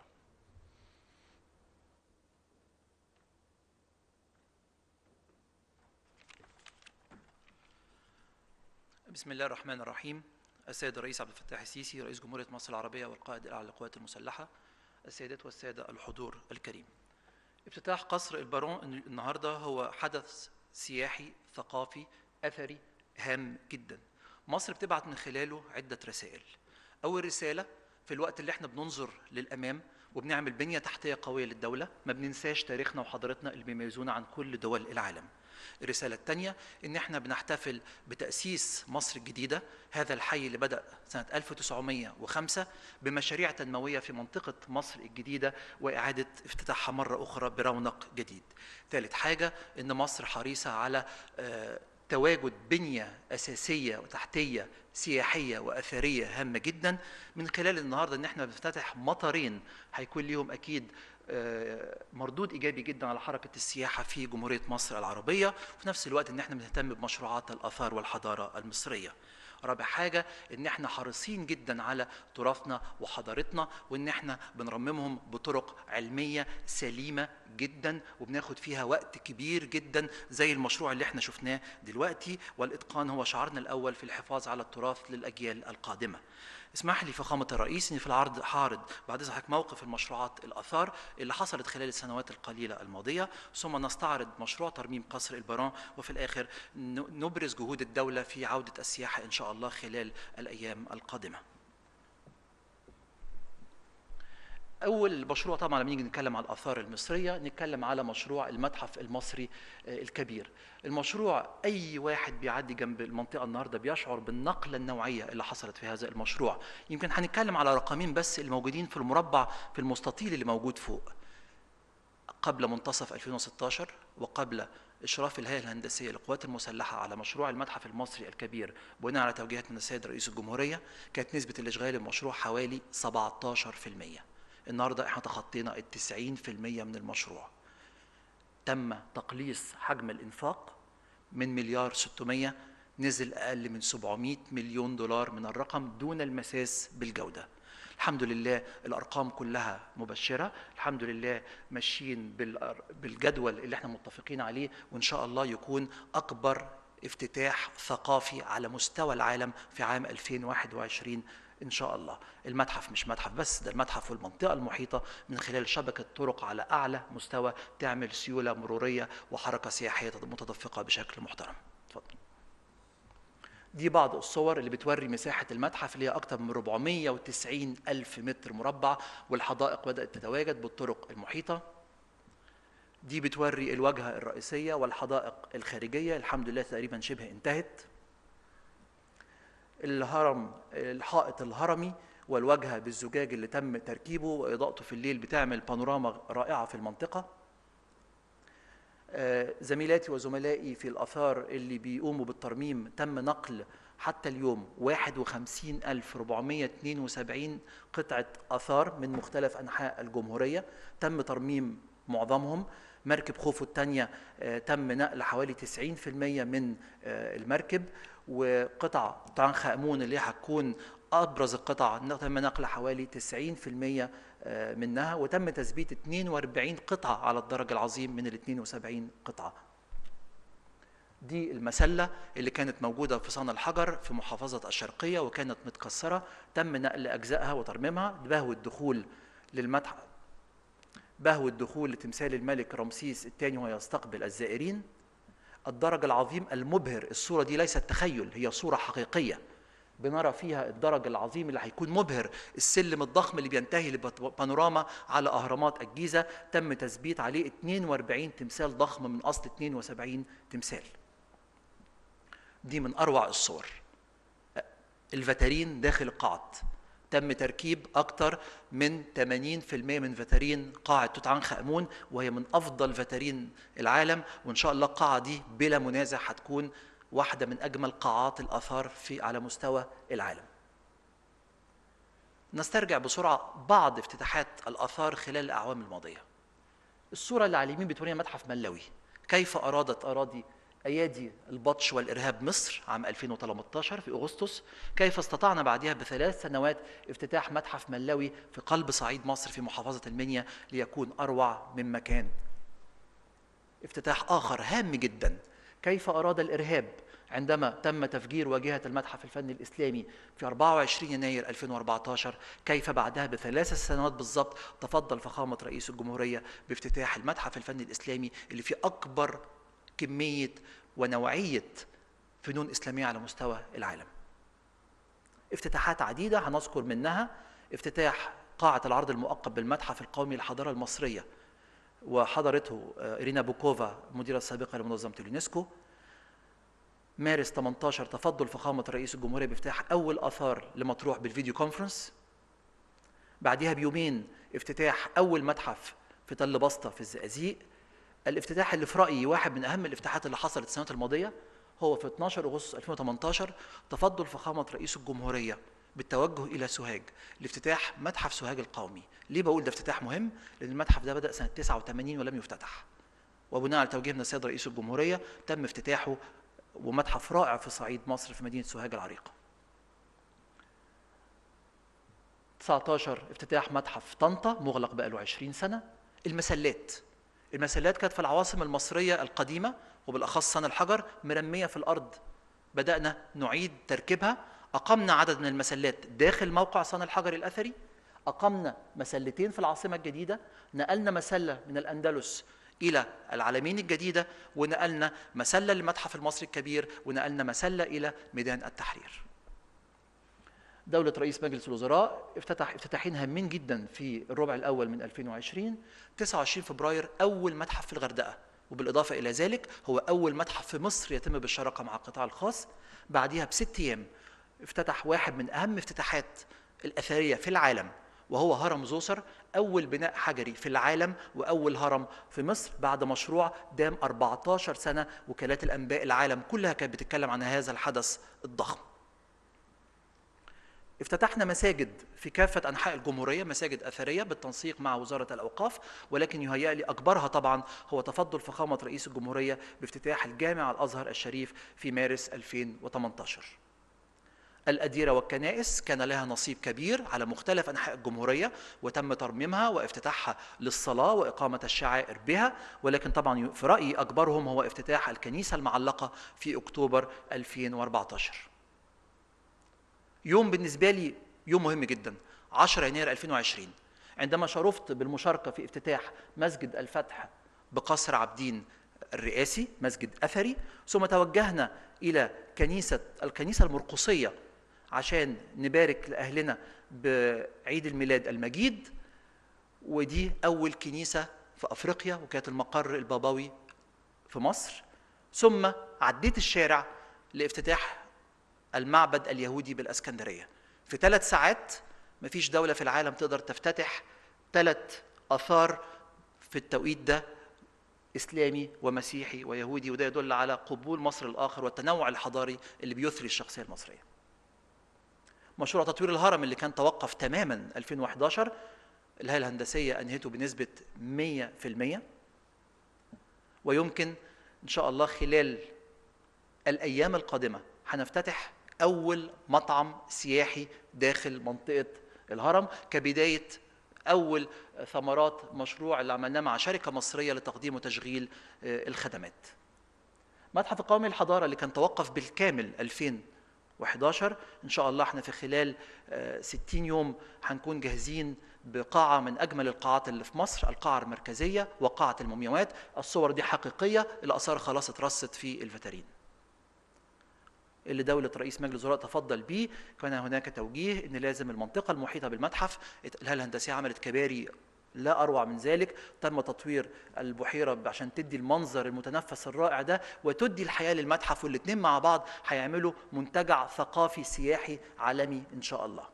Speaker 8: بسم الله الرحمن الرحيم السيد الرئيس عبد الفتاح السيسي رئيس جمهورية مصر العربية والقائد الأعلى للقوات المسلحة السيدات والسادة الحضور الكريم افتتاح قصر البارون النهاردة هو حدث سياحي ثقافي أثري هام جدا مصر بتبعت من خلاله عدة رسائل أول رسالة في الوقت اللي احنا بننظر للأمام وبنعمل بنية تحتية قوية للدولة ما بننساش تاريخنا وحضارتنا اللي بيميزونا عن كل دول العالم الرسالة الثانية إن إحنا بنحتفل بتأسيس مصر الجديدة هذا الحي اللي بدأ سنة 1905 بمشاريع تنموية في منطقة مصر الجديدة وإعادة افتتاحها مرة أخرى برونق جديد ثالث حاجة إن مصر حريصة على آه، تواجد بنية أساسية وتحتية سياحية وأثرية هامة جدا من خلال النهاردة إن احنا بنفتتح مطارين هيكون ليهم أكيد آه، مردود ايجابي جدا على حركه السياحه في جمهوريه مصر العربيه وفي نفس الوقت ان احنا بنهتم بمشروعات الاثار والحضاره المصريه رابع حاجة إن إحنا حريصين جدا على تراثنا وحضارتنا وإن إحنا بنرممهم بطرق علمية سليمة جدا وبناخد فيها وقت كبير جدا زي المشروع اللي إحنا شفناه دلوقتي والإتقان هو شعارنا الأول في الحفاظ على التراث للأجيال القادمة. اسمح لي فخامة الرئيس إني في العرض حارد بعد إذنك موقف المشروعات الآثار اللي حصلت خلال السنوات القليلة الماضية ثم نستعرض مشروع ترميم قصر البارون وفي الآخر ن- نبرز جهود الدولة في عودة السياحة إن شاء الله خلال الأيام القادمة أول مشروع طبعا لما نيجي نتكلم على الآثار المصرية نتكلم على مشروع المتحف المصري آه، الكبير المشروع أي واحد بيعدي جنب المنطقة النهاردة بيشعر بالنقلة النوعية اللي حصلت في هذا المشروع يمكن هنتكلم على رقمين بس الموجودين في المربع في المستطيل اللي موجود فوق قبل منتصف 2016 وقبل إشراف الهيئة الهندسية للقوات المسلحة على مشروع المتحف المصري الكبير بناء على توجيهات من السيد رئيس الجمهورية كانت نسبة الإشغال المشروع حوالي 17% النهاردة احنا تخطينا ال 90% من المشروع تم تقليص حجم الإنفاق من مليار 600 نزل أقل من 700 مليون دولار من الرقم دون المساس بالجودة الحمد لله الارقام كلها مبشره الحمد لله ماشيين بالأر- بالجدول اللي احنا متفقين عليه وان شاء الله يكون اكبر افتتاح ثقافي على مستوى العالم في عام 2021 ان شاء الله المتحف مش متحف بس ده المتحف والمنطقه المحيطه من خلال شبكه طرق على اعلى مستوى تعمل سيوله مروريه وحركه سياحيه متدفقه بشكل محترم اتفضل دي بعض الصور اللي بتوري مساحة المتحف اللي هي أكثر من 490 ألف متر مربع والحدائق بدأت تتواجد بالطرق المحيطة دي بتوري الواجهة الرئيسية والحدائق الخارجية الحمد لله تقريبا شبه انتهت الهرم الحائط الهرمي والواجهة بالزجاج اللي تم تركيبه وإضاءته في الليل بتعمل بانوراما رائعة في المنطقة آه، زميلاتي وزملائي في الآثار اللي بيقوموا بالترميم تم نقل حتى اليوم 51472 قطعة آثار من مختلف أنحاء الجمهورية تم ترميم معظمهم مركب خوفو الثانية آه، تم نقل حوالي 90% من آه، المركب وقطع طعنخ أمون اللي هتكون أبرز القطع تم نقل حوالي 90% آه، منها وتم تثبيت 42 قطعة على الدرج العظيم من ال 72 قطعة دي المسلة اللي كانت موجودة في صنع الحجر في محافظة الشرقية وكانت متكسرة تم نقل أجزائها وترميمها بهو الدخول للمتحف بهو الدخول لتمثال الملك رمسيس الثاني وهو يستقبل الزائرين الدرج العظيم المبهر الصورة دي ليست تخيل هي صورة حقيقية بنرى فيها الدرج العظيم اللي هيكون مبهر السلم الضخم اللي بينتهي لبانوراما على أهرامات الجيزة تم تثبيت عليه 42 تمثال ضخم من أصل 72 تمثال دي من أروع الصور الفترين داخل القاعات تم تركيب أكثر من 80% من فترين قاعة توت عنخ آمون وهي من أفضل فترين العالم وإن شاء الله القاعة دي بلا منازع هتكون واحدة من أجمل قاعات الآثار في على مستوى العالم. نسترجع بسرعة بعض افتتاحات الآثار خلال الأعوام الماضية. الصورة اللي على اليمين بتورينا متحف ملوي كيف أرادت أراضي أيادي البطش والإرهاب مصر عام 2013 في أغسطس كيف استطعنا بعدها بثلاث سنوات افتتاح متحف ملوي في قلب صعيد مصر في محافظة المنيا ليكون أروع مما كان افتتاح آخر هام جدا كيف أراد الإرهاب عندما تم تفجير واجهة المتحف الفني الإسلامي في 24 يناير 2014 كيف بعدها بثلاث سنوات بالضبط تفضل فخامة رئيس الجمهورية بافتتاح المتحف الفني الإسلامي اللي فيه أكبر كمية ونوعية فنون إسلامية على مستوى العالم افتتاحات عديدة هنذكر منها افتتاح قاعة العرض المؤقت بالمتحف القومي للحضارة المصرية وحضرته إيرينا بوكوفا المديرة السابقة لمنظمة اليونسكو مارس 18 تفضل فخامة رئيس الجمهورية بافتتاح أول آثار لمطروح بالفيديو كونفرنس بعدها بيومين افتتاح أول متحف في تل بسطة في الزقازيق الافتتاح اللي في رايي واحد من اهم الافتتاحات اللي حصلت السنوات الماضيه هو في 12 اغسطس 2018 تفضل فخامه رئيس الجمهوريه بالتوجه الى سوهاج لافتتاح متحف سوهاج القومي ليه بقول ده افتتاح مهم لان المتحف ده بدا سنه 89 ولم يفتتح وبناء على توجيه من السيد رئيس الجمهوريه تم افتتاحه ومتحف رائع في صعيد مصر في مدينه سوهاج العريقه 19 افتتاح متحف طنطا مغلق بقاله 20 سنه المسلات المسلات كانت في العواصم المصرية القديمة وبالأخص صن الحجر مرمية في الأرض بدأنا نعيد تركيبها أقمنا عدد من المسلات داخل موقع صن الحجر الأثري أقمنا مسلتين في العاصمة الجديدة نقلنا مسلة من الأندلس إلى العلمين الجديدة ونقلنا مسلة للمتحف المصري الكبير ونقلنا مسلة إلى ميدان التحرير دولة رئيس مجلس الوزراء افتتح افتتاحين هامين جدا في الربع الأول من 2020 29 فبراير أول متحف في الغردقة وبالإضافة إلى ذلك هو أول متحف في مصر يتم بالشراكة مع القطاع الخاص بعدها بست أيام افتتح واحد من أهم افتتاحات الأثرية في العالم وهو هرم زوسر أول بناء حجري في العالم وأول هرم في مصر بعد مشروع دام 14 سنة وكالات الأنباء العالم كلها كانت بتتكلم عن هذا الحدث الضخم افتتحنا مساجد في كافة أنحاء الجمهورية مساجد أثرية بالتنسيق مع وزارة الأوقاف ولكن يهيأ لي أكبرها طبعا هو تفضل فخامة رئيس الجمهورية بافتتاح الجامع الأزهر الشريف في مارس 2018 الأديرة والكنائس كان لها نصيب كبير على مختلف أنحاء الجمهورية وتم ترميمها وافتتاحها للصلاة وإقامة الشعائر بها ولكن طبعا في رأيي أكبرهم هو افتتاح الكنيسة المعلقة في أكتوبر 2014 يوم بالنسبة لي يوم مهم جدا 10 يناير 2020 عندما شرفت بالمشاركة في افتتاح مسجد الفتح بقصر عابدين الرئاسي مسجد أثري ثم توجهنا إلى كنيسة الكنيسة المرقصية عشان نبارك لأهلنا بعيد الميلاد المجيد ودي أول كنيسة في أفريقيا وكانت المقر البابوي في مصر ثم عديت الشارع لافتتاح المعبد اليهودي بالاسكندريه في ثلاث ساعات مفيش دوله في العالم تقدر تفتتح ثلاث اثار في التوقيت ده اسلامي ومسيحي ويهودي وده يدل على قبول مصر الاخر والتنوع الحضاري اللي بيثري الشخصيه المصريه. مشروع تطوير الهرم اللي كان توقف تماما 2011 الهيئه الهندسيه انهته بنسبه 100% ويمكن ان شاء الله خلال الايام القادمه هنفتتح اول مطعم سياحي داخل منطقه الهرم كبدايه اول ثمرات مشروع اللي عملناه مع شركه مصريه لتقديم وتشغيل الخدمات. متحف القومي للحضاره اللي كان توقف بالكامل 2011 ان شاء الله احنا في خلال 60 يوم هنكون جاهزين بقاعة من أجمل القاعات اللي في مصر القاعة المركزية وقاعة المومياوات الصور دي حقيقية الآثار خلاص اترصت في الفترين اللي دولة رئيس مجلس الوزراء تفضل بيه كان هناك توجيه ان لازم المنطقة المحيطة بالمتحف الهيئة الهندسية عملت كباري لا اروع من ذلك تم تطوير البحيره عشان تدي المنظر المتنفس الرائع ده وتدي الحياه للمتحف والاثنين مع بعض هيعملوا منتجع ثقافي سياحي عالمي ان شاء الله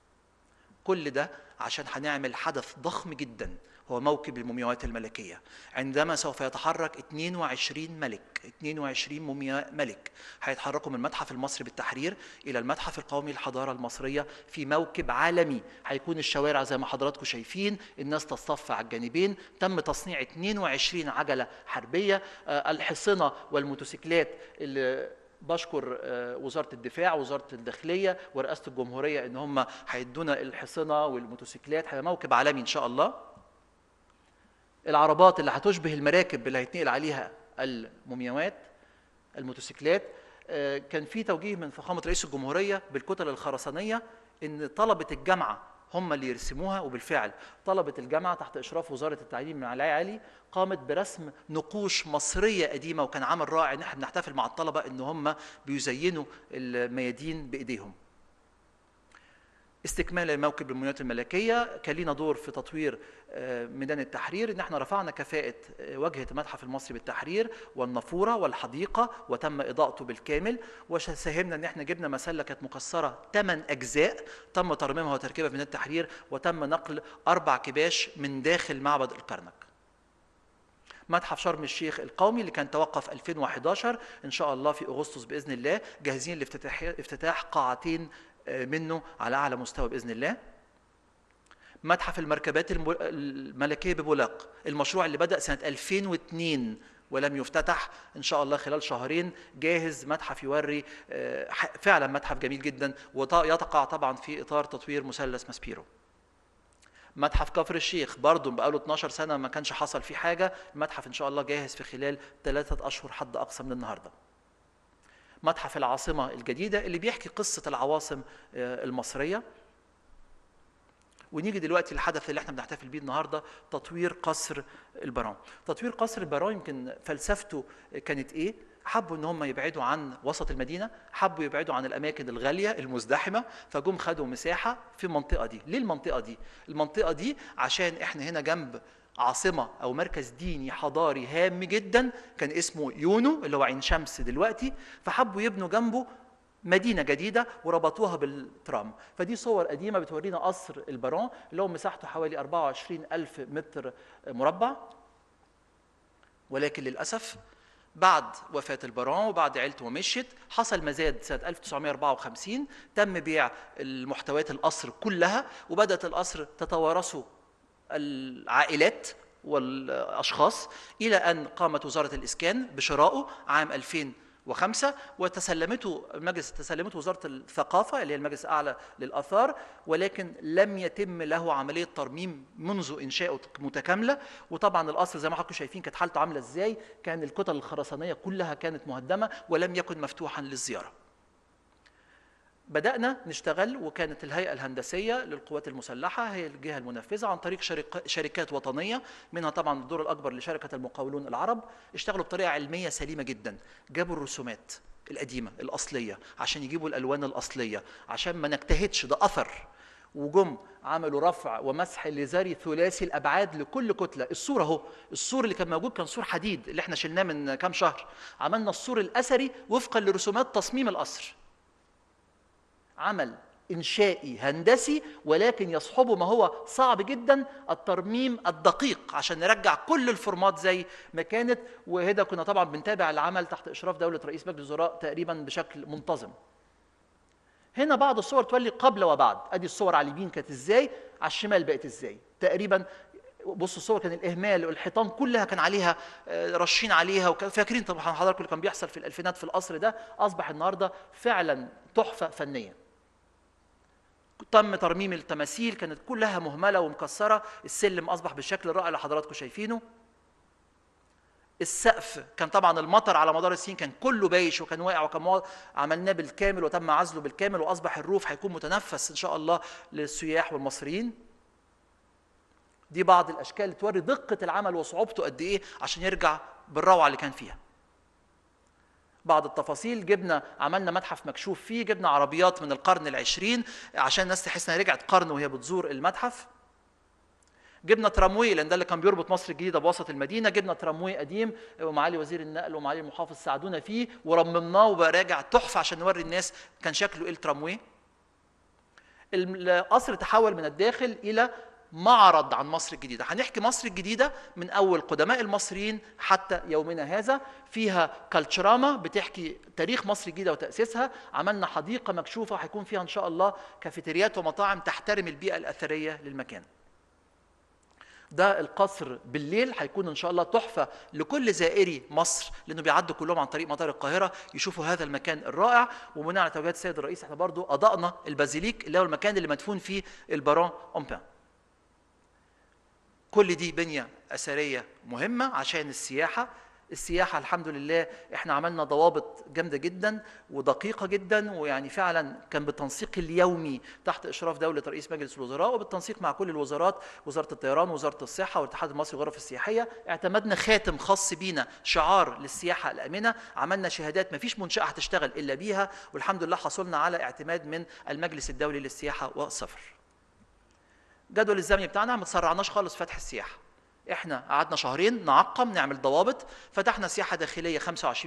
Speaker 8: كل ده عشان هنعمل حدث ضخم جدا هو موكب المومياوات الملكية عندما سوف يتحرك 22 ملك 22 مومياء ملك هيتحركوا من المتحف المصري بالتحرير إلى المتحف القومي للحضارة المصرية في موكب عالمي هيكون الشوارع زي ما حضراتكم شايفين الناس تصطف على الجانبين تم تصنيع 22 عجلة حربية آه، الحصنة والموتوسيكلات اللي بشكر آه، وزاره الدفاع وزاره الداخليه ورئاسه الجمهوريه ان هم هيدونا الحصنه والموتوسيكلات هيبقى موكب عالمي ان شاء الله العربات اللي هتشبه المراكب اللي هيتنقل عليها المومياوات الموتوسيكلات آه، كان في توجيه من فخامه رئيس الجمهوريه بالكتل الخرسانيه ان طلبه الجامعه هم اللي يرسموها وبالفعل طلبة الجامعة تحت إشراف وزارة التعليم العالي قامت برسم نقوش مصرية قديمة وكان عمل رائع إن احنا بنحتفل مع الطلبة إن هم بيزينوا الميادين بإيديهم. استكمالا لموكب المنيات الملكيه كان لينا دور في تطوير آه، ميدان التحرير ان احنا رفعنا كفاءه آه، واجهه المتحف المصري بالتحرير والنافوره والحديقه وتم اضاءته بالكامل وساهمنا ان احنا جبنا مسله كانت مكسره ثمان اجزاء تم ترميمها وتركيبها في ميدان التحرير وتم نقل اربع كباش من داخل معبد الكرنك متحف شرم الشيخ القومي اللي كان توقف 2011 ان شاء الله في اغسطس باذن الله جاهزين لافتتاح افتتاح قاعتين آه، منه على اعلى مستوى باذن الله متحف المركبات الم- الملكيه ببولاق المشروع اللي بدا سنه 2002 ولم يفتتح ان شاء الله خلال شهرين جاهز متحف يوري آه، ح- فعلا متحف جميل جدا ويقع طبعا في اطار تطوير مثلث ماسبيرو متحف كفر الشيخ برضه بقاله 12 سنه ما كانش حصل فيه حاجه المتحف ان شاء الله جاهز في خلال ثلاثه اشهر حد اقصى من النهارده متحف العاصمه الجديده اللي بيحكي قصه العواصم آه، المصريه ونيجي دلوقتي للحدث اللي احنا بنحتفل بيه النهارده تطوير قصر البران تطوير قصر البران يمكن فلسفته كانت ايه حبوا ان هم يبعدوا عن وسط المدينه حبوا يبعدوا عن الاماكن الغاليه المزدحمه فجم خدوا مساحه في المنطقه دي ليه المنطقه دي المنطقه دي عشان احنا هنا جنب عاصمه او مركز ديني حضاري هام جدا كان اسمه يونو اللي هو عين شمس دلوقتي فحبوا يبنوا جنبه مدينه جديده وربطوها بالترام فدي صور قديمه بتورينا قصر البارون اللي هو مساحته حوالي 24 ألف متر مربع ولكن للأسف بعد وفاة البارون وبعد عيلته ما مشيت حصل مزاد سنة 1954 تم بيع المحتويات القصر كلها وبدأت القصر تتوارثه العائلات والاشخاص الى ان قامت وزاره الاسكان بشرائه عام 2005 وتسلمته المجلس تسلمته وزاره الثقافه اللي هي المجلس الاعلى للاثار ولكن لم يتم له عمليه ترميم منذ انشائه متكامله وطبعا القصر زي ما حضراتكم شايفين كانت حالته عامله ازاي كان الكتل الخرسانيه كلها كانت مهدمه ولم يكن مفتوحا للزياره بدأنا نشتغل وكانت الهيئة الهندسية للقوات المسلحة هي الجهة المنفذة عن طريق شرك شركات وطنية منها طبعا الدور الأكبر لشركة المقاولون العرب اشتغلوا بطريقة علمية سليمة جدا جابوا الرسومات القديمة الأصلية عشان يجيبوا الألوان الأصلية عشان ما نجتهدش ده أثر وجم عملوا رفع ومسح لزري ثلاثي الابعاد لكل كتله السور اهو السور اللي كان موجود كان سور حديد اللي احنا شلناه من كام شهر عملنا السور الاثري وفقا لرسومات تصميم القصر عمل انشائي هندسي ولكن يصحبه ما هو صعب جدا الترميم الدقيق عشان نرجع كل الفورمات زي ما كانت وهنا كنا طبعا بنتابع العمل تحت اشراف دوله رئيس مجلس الوزراء تقريبا بشكل منتظم هنا بعض الصور تولي قبل وبعد ادي الصور على اليمين كانت ازاي على الشمال بقت ازاي تقريبا بصوا الصور كان الاهمال والحيطان كلها كان عليها آه، رشين عليها وكان فاكرين طبعا حضراتكم اللي كان بيحصل في الالفينات في القصر ده اصبح النهارده فعلا تحفه فنيه تم ترميم التماثيل كانت كلها مهمله ومكسره السلم اصبح بالشكل الرائع اللي حضراتكم شايفينه السقف كان طبعا المطر على مدار السنين كان كله بايش وكان واقع وكان مو- عملناه بالكامل وتم عزله بالكامل واصبح الروف هيكون متنفس ان شاء الله للسياح والمصريين دي بعض الاشكال اللي توري دقه العمل وصعوبته قد ايه عشان يرجع بالروعه اللي كان فيها بعض التفاصيل جبنا عملنا متحف مكشوف فيه جبنا عربيات من القرن العشرين عشان الناس تحس انها رجعت قرن وهي بتزور المتحف جبنا تراموي لان ده اللي كان بيربط مصر الجديده بوسط المدينه جبنا تراموي قديم ومعالي وزير النقل ومعالي المحافظ ساعدونا فيه ورممناه وبقى راجع تحفه عشان نوري الناس كان شكله ايه التراموي القصر تحول من الداخل الى معرض عن مصر الجديدة هنحكي مصر الجديدة من أول قدماء المصريين حتى يومنا هذا فيها كالتشراما بتحكي تاريخ مصر الجديدة وتأسيسها عملنا حديقة مكشوفة هيكون فيها إن شاء الله كافيتريات ومطاعم تحترم البيئة الأثرية للمكان ده القصر بالليل هيكون ان شاء الله تحفه لكل زائري مصر لانه بيعدوا كلهم عن طريق مطار القاهره يشوفوا هذا المكان الرائع وبناء على توجيهات السيد الرئيس احنا برضو اضأنا البازيليك اللي هو المكان اللي مدفون فيه البارون اومبان كل دي بنيه اثريه مهمه عشان السياحه السياحة الحمد لله احنا عملنا ضوابط جامدة جدا ودقيقة جدا ويعني فعلا كان بالتنسيق اليومي تحت إشراف دولة رئيس مجلس الوزراء وبالتنسيق مع كل الوزارات وزارة الطيران وزارة الصحة والاتحاد المصري للغرف السياحية اعتمدنا خاتم خاص بينا شعار للسياحة الآمنة عملنا شهادات ما فيش منشأة هتشتغل إلا بيها والحمد لله حصلنا على اعتماد من المجلس الدولي للسياحة والسفر جدول الزمني بتاعنا ما تسرعناش خالص في فتح السياحه احنا قعدنا شهرين نعقم نعمل ضوابط فتحنا سياحه داخليه 25%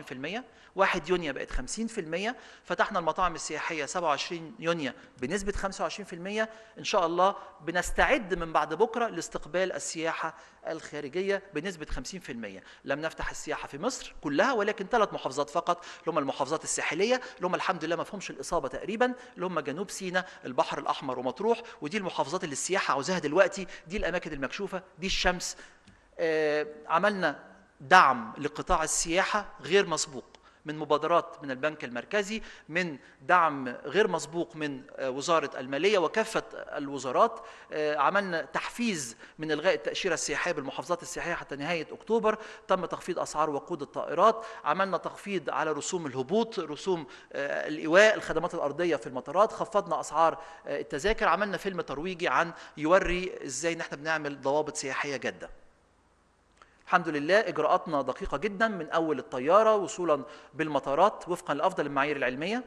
Speaker 8: 1 يونيو بقت 50% فتحنا المطاعم السياحيه 27 يونيو بنسبه 25% ان شاء الله بنستعد من بعد بكره لاستقبال السياحه الخارجيه بنسبه 50% لم نفتح السياحه في مصر كلها ولكن ثلاث محافظات فقط اللي هم المحافظات الساحليه اللي هم الحمد لله ما فيهمش الاصابه تقريبا اللي هم جنوب سيناء البحر الاحمر ومطروح ودي المحافظات اللي السياحه عاوزاها دلوقتي دي الاماكن المكشوفه دي الشمس آه، عملنا دعم لقطاع السياحه غير مسبوق من مبادرات من البنك المركزي من دعم غير مسبوق من آه، وزارة المالية وكافة الوزارات آه، عملنا تحفيز من إلغاء التأشيرة السياحية بالمحافظات السياحية حتى نهاية أكتوبر تم تخفيض أسعار وقود الطائرات عملنا تخفيض على رسوم الهبوط رسوم آه، الإيواء الخدمات الأرضية في المطارات خفضنا أسعار آه، التذاكر عملنا فيلم ترويجي عن يوري إزاي نحن بنعمل ضوابط سياحية جادة الحمد لله اجراءاتنا دقيقه جدا من اول الطياره وصولا بالمطارات وفقا لافضل المعايير العلميه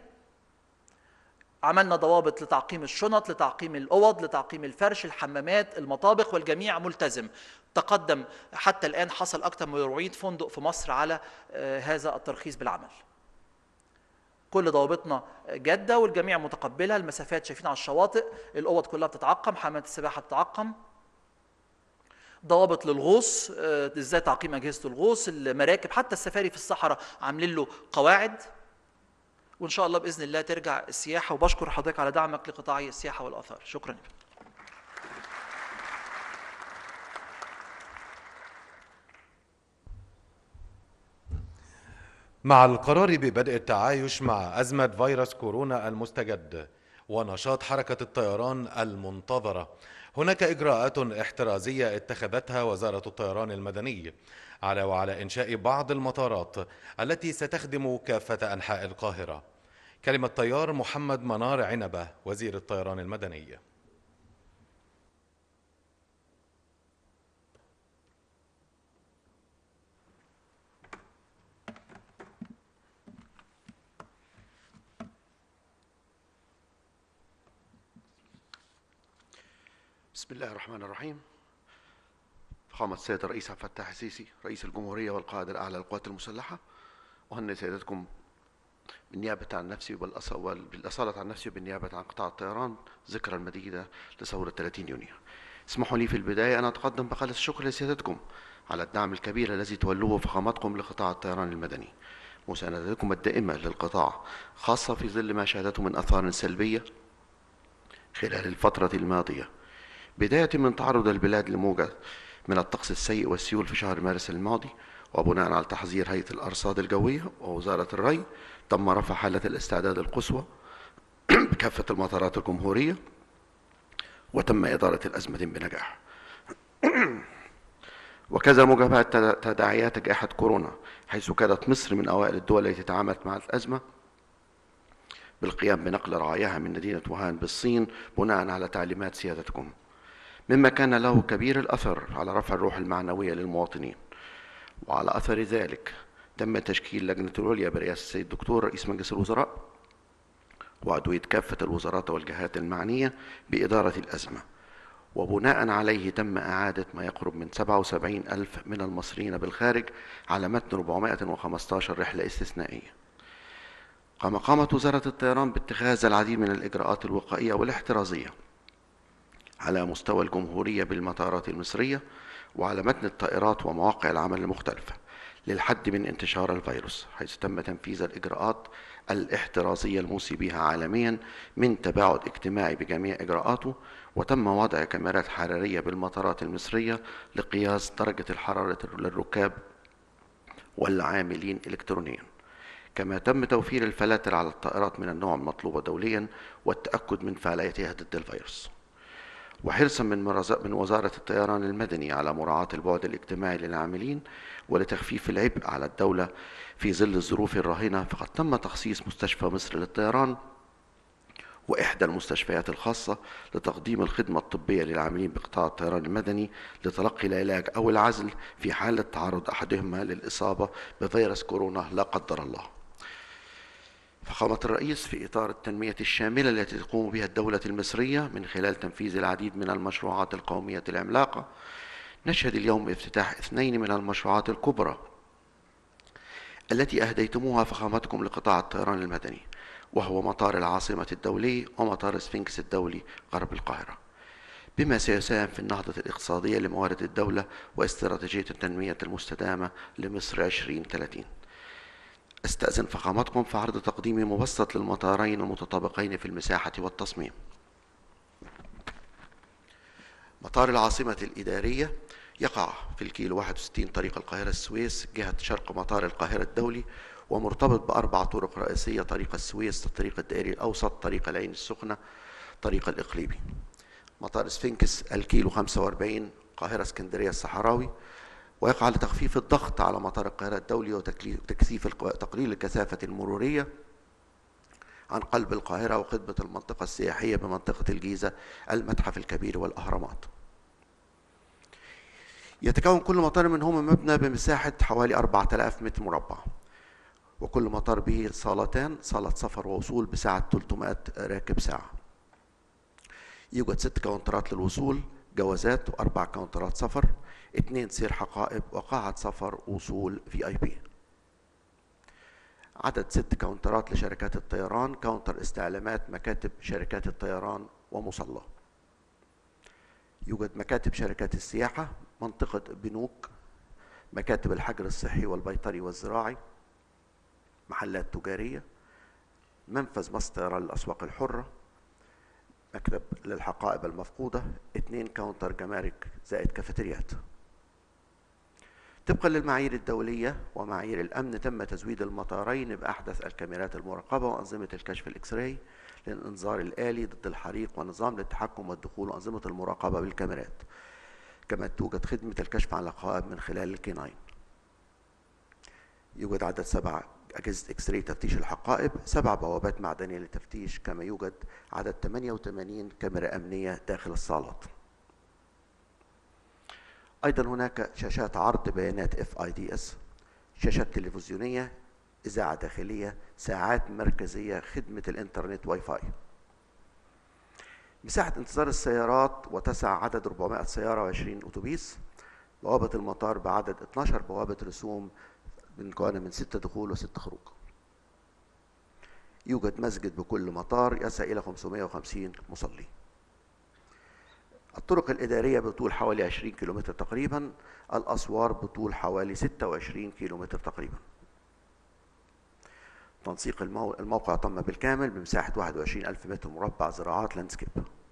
Speaker 8: عملنا ضوابط لتعقيم الشنط لتعقيم الاوض لتعقيم الفرش الحمامات المطابخ والجميع ملتزم تقدم حتى الان حصل اكثر من 400 فندق في مصر على آه، هذا الترخيص بالعمل كل ضوابطنا جاده والجميع متقبلها المسافات شايفين على الشواطئ الاوض كلها بتتعقم حمامات السباحه بتتعقم ضوابط للغوص آه، ازاي تعقيم اجهزه الغوص المراكب حتى السفاري في الصحراء عاملين له قواعد وان شاء الله باذن الله ترجع السياحه وبشكر حضرتك على دعمك لقطاعي السياحه والاثار شكرا
Speaker 2: مع القرار ببدء التعايش مع أزمة فيروس كورونا المستجد ونشاط حركة الطيران المنتظرة هناك إجراءات احترازية اتخذتها وزارة الطيران المدني على وعلى إنشاء بعض المطارات التي ستخدم كافة أنحاء القاهرة كلمة طيار محمد منار عنبة وزير الطيران المدني
Speaker 9: بسم الله الرحمن الرحيم فخامة السيد الرئيس عبد الفتاح السيسي رئيس الجمهورية والقائد الأعلى للقوات المسلحة أهنئ سيادتكم بالنيابة عن نفسي والأص- وال- بالأصالة عن نفسي وبالنيابة عن قطاع الطيران ذكرى المديدة لثورة 30 يونيو اسمحوا لي في البداية أن أتقدم بخالص الشكر لسيادتكم على الدعم الكبير الذي تولوه فخامتكم لقطاع الطيران المدني مساندتكم الدائمة للقطاع خاصة في ظل ما شهدته من أثار سلبية خلال الفترة الماضية بداية من تعرض البلاد لموجة من الطقس السيء والسيول في شهر مارس الماضي وبناء على تحذير هيئة الأرصاد الجوية ووزارة الري تم رفع حالة الاستعداد القصوى بكافة المطارات الجمهورية وتم إدارة الأزمة بنجاح وكذا مجابهة تد- تداعيات جائحة كورونا حيث كانت مصر من أوائل الدول التي تعاملت مع الأزمة بالقيام بنقل رعاياها من مدينة ووهان بالصين بناء على تعليمات سيادتكم مما كان له كبير الأثر على رفع الروح المعنوية للمواطنين وعلى أثر ذلك تم تشكيل لجنة العليا برئاسة السيد الدكتور رئيس مجلس الوزراء وعضوية كافة الوزارات والجهات المعنية بإدارة الأزمة وبناء عليه تم إعادة ما يقرب من 77 ألف من المصريين بالخارج على متن 415 رحلة استثنائية قام قامت وزارة الطيران باتخاذ العديد من الإجراءات الوقائية والاحترازية على مستوى الجمهورية بالمطارات المصرية وعلى متن الطائرات ومواقع العمل المختلفة للحد من انتشار الفيروس حيث تم تنفيذ الإجراءات الاحترازية الموصي بها عالميا من تباعد اجتماعي بجميع إجراءاته وتم وضع كاميرات حرارية بالمطارات المصرية لقياس درجة الحرارة للركاب والعاملين إلكترونيا كما تم توفير الفلاتر على الطائرات من النوع المطلوبة دوليا والتأكد من فعاليتها ضد الفيروس وحرصا من من وزارة الطيران المدني على مراعاة البعد الاجتماعي للعاملين ولتخفيف العبء على الدولة في ظل الظروف الراهنة فقد تم تخصيص مستشفى مصر للطيران وإحدى المستشفيات الخاصة لتقديم الخدمة الطبية للعاملين بقطاع الطيران المدني لتلقي العلاج أو العزل في حالة تعرض أحدهما للإصابة بفيروس كورونا لا قدر الله فخامة الرئيس في إطار التنمية الشاملة التي تقوم بها الدولة المصرية من خلال تنفيذ العديد من المشروعات القومية العملاقة نشهد اليوم افتتاح اثنين من المشروعات الكبرى التي أهديتموها فخامتكم لقطاع الطيران المدني وهو مطار العاصمة الدولي ومطار سفنكس الدولي غرب القاهرة بما سيساهم في النهضة الاقتصادية لموارد الدولة واستراتيجية التنمية المستدامة لمصر 2030 استأذن فخامتكم في عرض تقديمي مبسط للمطارين المتطابقين في المساحة والتصميم مطار العاصمة الإدارية يقع في الكيلو 61 طريق القاهرة السويس جهة شرق مطار القاهرة الدولي ومرتبط بأربع طرق رئيسية طريق السويس الطريق الدائري الأوسط طريق العين السخنة طريق الإقليمي مطار سفنكس الكيلو 45 القاهرة اسكندرية الصحراوي ويقع لتخفيف الضغط على مطار القاهرة الدولي وتكثيف تقليل الكثافة المرورية عن قلب القاهرة وخدمة المنطقة السياحية بمنطقة الجيزة المتحف الكبير والأهرامات يتكون كل مطار منهما مبنى بمساحة حوالي 4000 متر مربع وكل مطار به صالتان صالة سفر ووصول بسعة 300 راكب ساعة يوجد ست كاونترات للوصول جوازات وأربع كاونترات سفر اثنين سير حقائب وقاعة سفر وصول في اي بي عدد ست كاونترات لشركات الطيران كاونتر استعلامات مكاتب شركات الطيران ومصلى يوجد مكاتب شركات السياحة منطقة بنوك مكاتب الحجر الصحي والبيطري والزراعي محلات تجارية منفذ مصر للأسواق الحرة مكتب للحقائب المفقودة اثنين كاونتر جمارك زائد كافيتريات طبقا للمعايير الدولية ومعايير الأمن تم تزويد المطارين بأحدث الكاميرات المراقبة وأنظمة الكشف الإكس راي للإنذار الآلي ضد الحريق ونظام للتحكم والدخول وأنظمة المراقبة بالكاميرات كما توجد خدمة الكشف عن القائب من خلال الكيناين يوجد عدد سبع أجهزة إكس راي تفتيش الحقائب سبع بوابات معدنية للتفتيش كما يوجد عدد 88 كاميرا أمنية داخل الصالات أيضا هناك شاشات عرض بيانات اف اي دي اس شاشات تلفزيونية إذاعة داخلية ساعات مركزية خدمة الإنترنت واي فاي مساحة انتظار السيارات وتسع عدد 400 سيارة و20 أتوبيس بوابة المطار بعدد 12 بوابة رسوم مكونة من ستة دخول وستة خروج يوجد مسجد بكل مطار يسع إلى 550 مصلي الطرق الإدارية بطول حوالي 20 كيلومتر تقريبا الأسوار بطول حوالي 26 كيلومتر تقريبا تنسيق المو... الموقع تم بالكامل بمساحة 21 ألف متر مربع زراعات لاندسكيب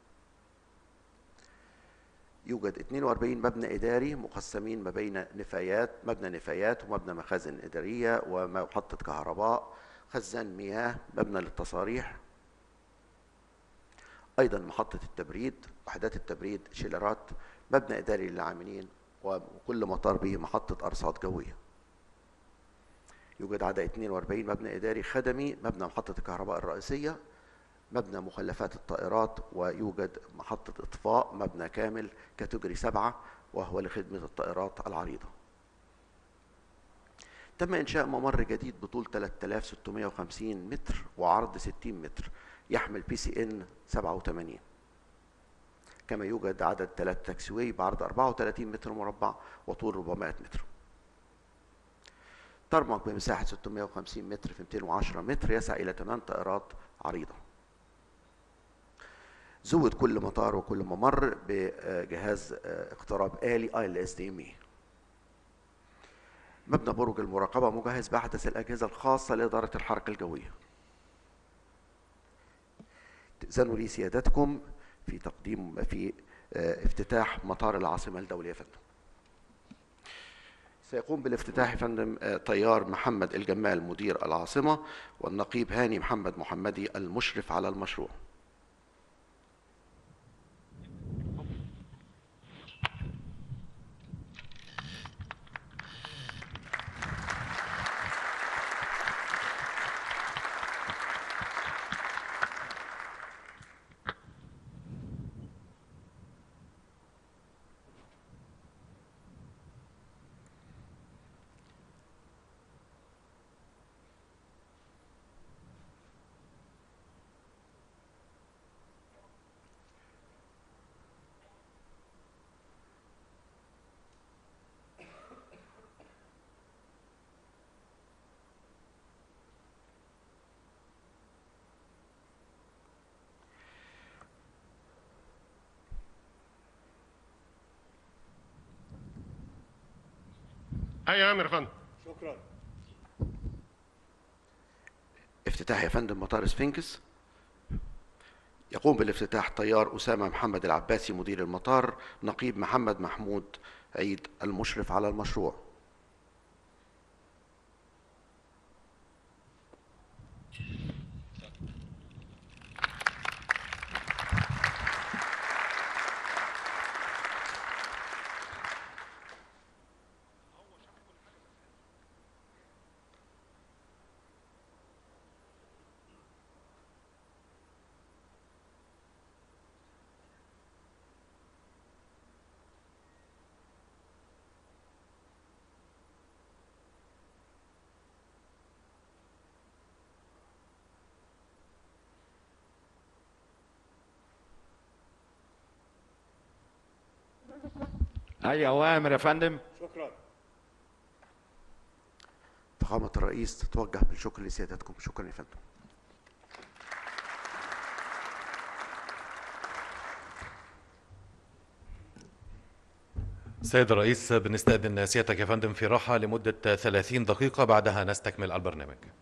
Speaker 9: يوجد 42 مبنى إداري مقسمين ما بين نفايات مبنى نفايات ومبنى مخازن إدارية ومحطة كهرباء خزان مياه مبنى للتصاريح أيضا محطة التبريد وحدات التبريد شيلرات مبنى إداري للعاملين وكل مطار به محطة أرصاد جوية يوجد عدد 42 مبنى إداري خدمي مبنى محطة الكهرباء الرئيسية مبنى مخلفات الطائرات ويوجد محطة إطفاء مبنى كامل كاتيجوري سبعة وهو لخدمة الطائرات العريضة تم إنشاء ممر جديد بطول 3650 متر وعرض 60 متر يحمل بي سي إن 87 كما يوجد عدد ثلاث تاكسيواي بعرض 34 متر مربع وطول 400 متر ترمق بمساحة 650 متر في 210 متر يسعى إلى 8 طائرات عريضة زود كل مطار وكل ممر بجهاز اقتراب آلي ILSDME مبنى برج المراقبة مجهز بأحدث الأجهزة الخاصة لإدارة الحركة الجوية تأذنوا لي سيادتكم في تقديم في آه، افتتاح مطار العاصمة الدولية يا فندم سيقوم بالافتتاح يا فندم آه، طيار محمد الجمال مدير العاصمة والنقيب هاني محمد محمدي المشرف على المشروع
Speaker 10: اي امر يا فندم
Speaker 9: افتتاح يا فندم مطار سفنكس يقوم بالافتتاح طيار أسامة محمد العباسي مدير المطار نقيب محمد محمود عيد المشرف على المشروع
Speaker 10: اي اوامر يا فندم
Speaker 9: فخامة الرئيس تتوجه بالشكر لسيادتكم شكرا يا فندم
Speaker 2: سيد الرئيس بنستأذن سيادتك يا فندم في راحة لمدة 30 دقيقة بعدها نستكمل البرنامج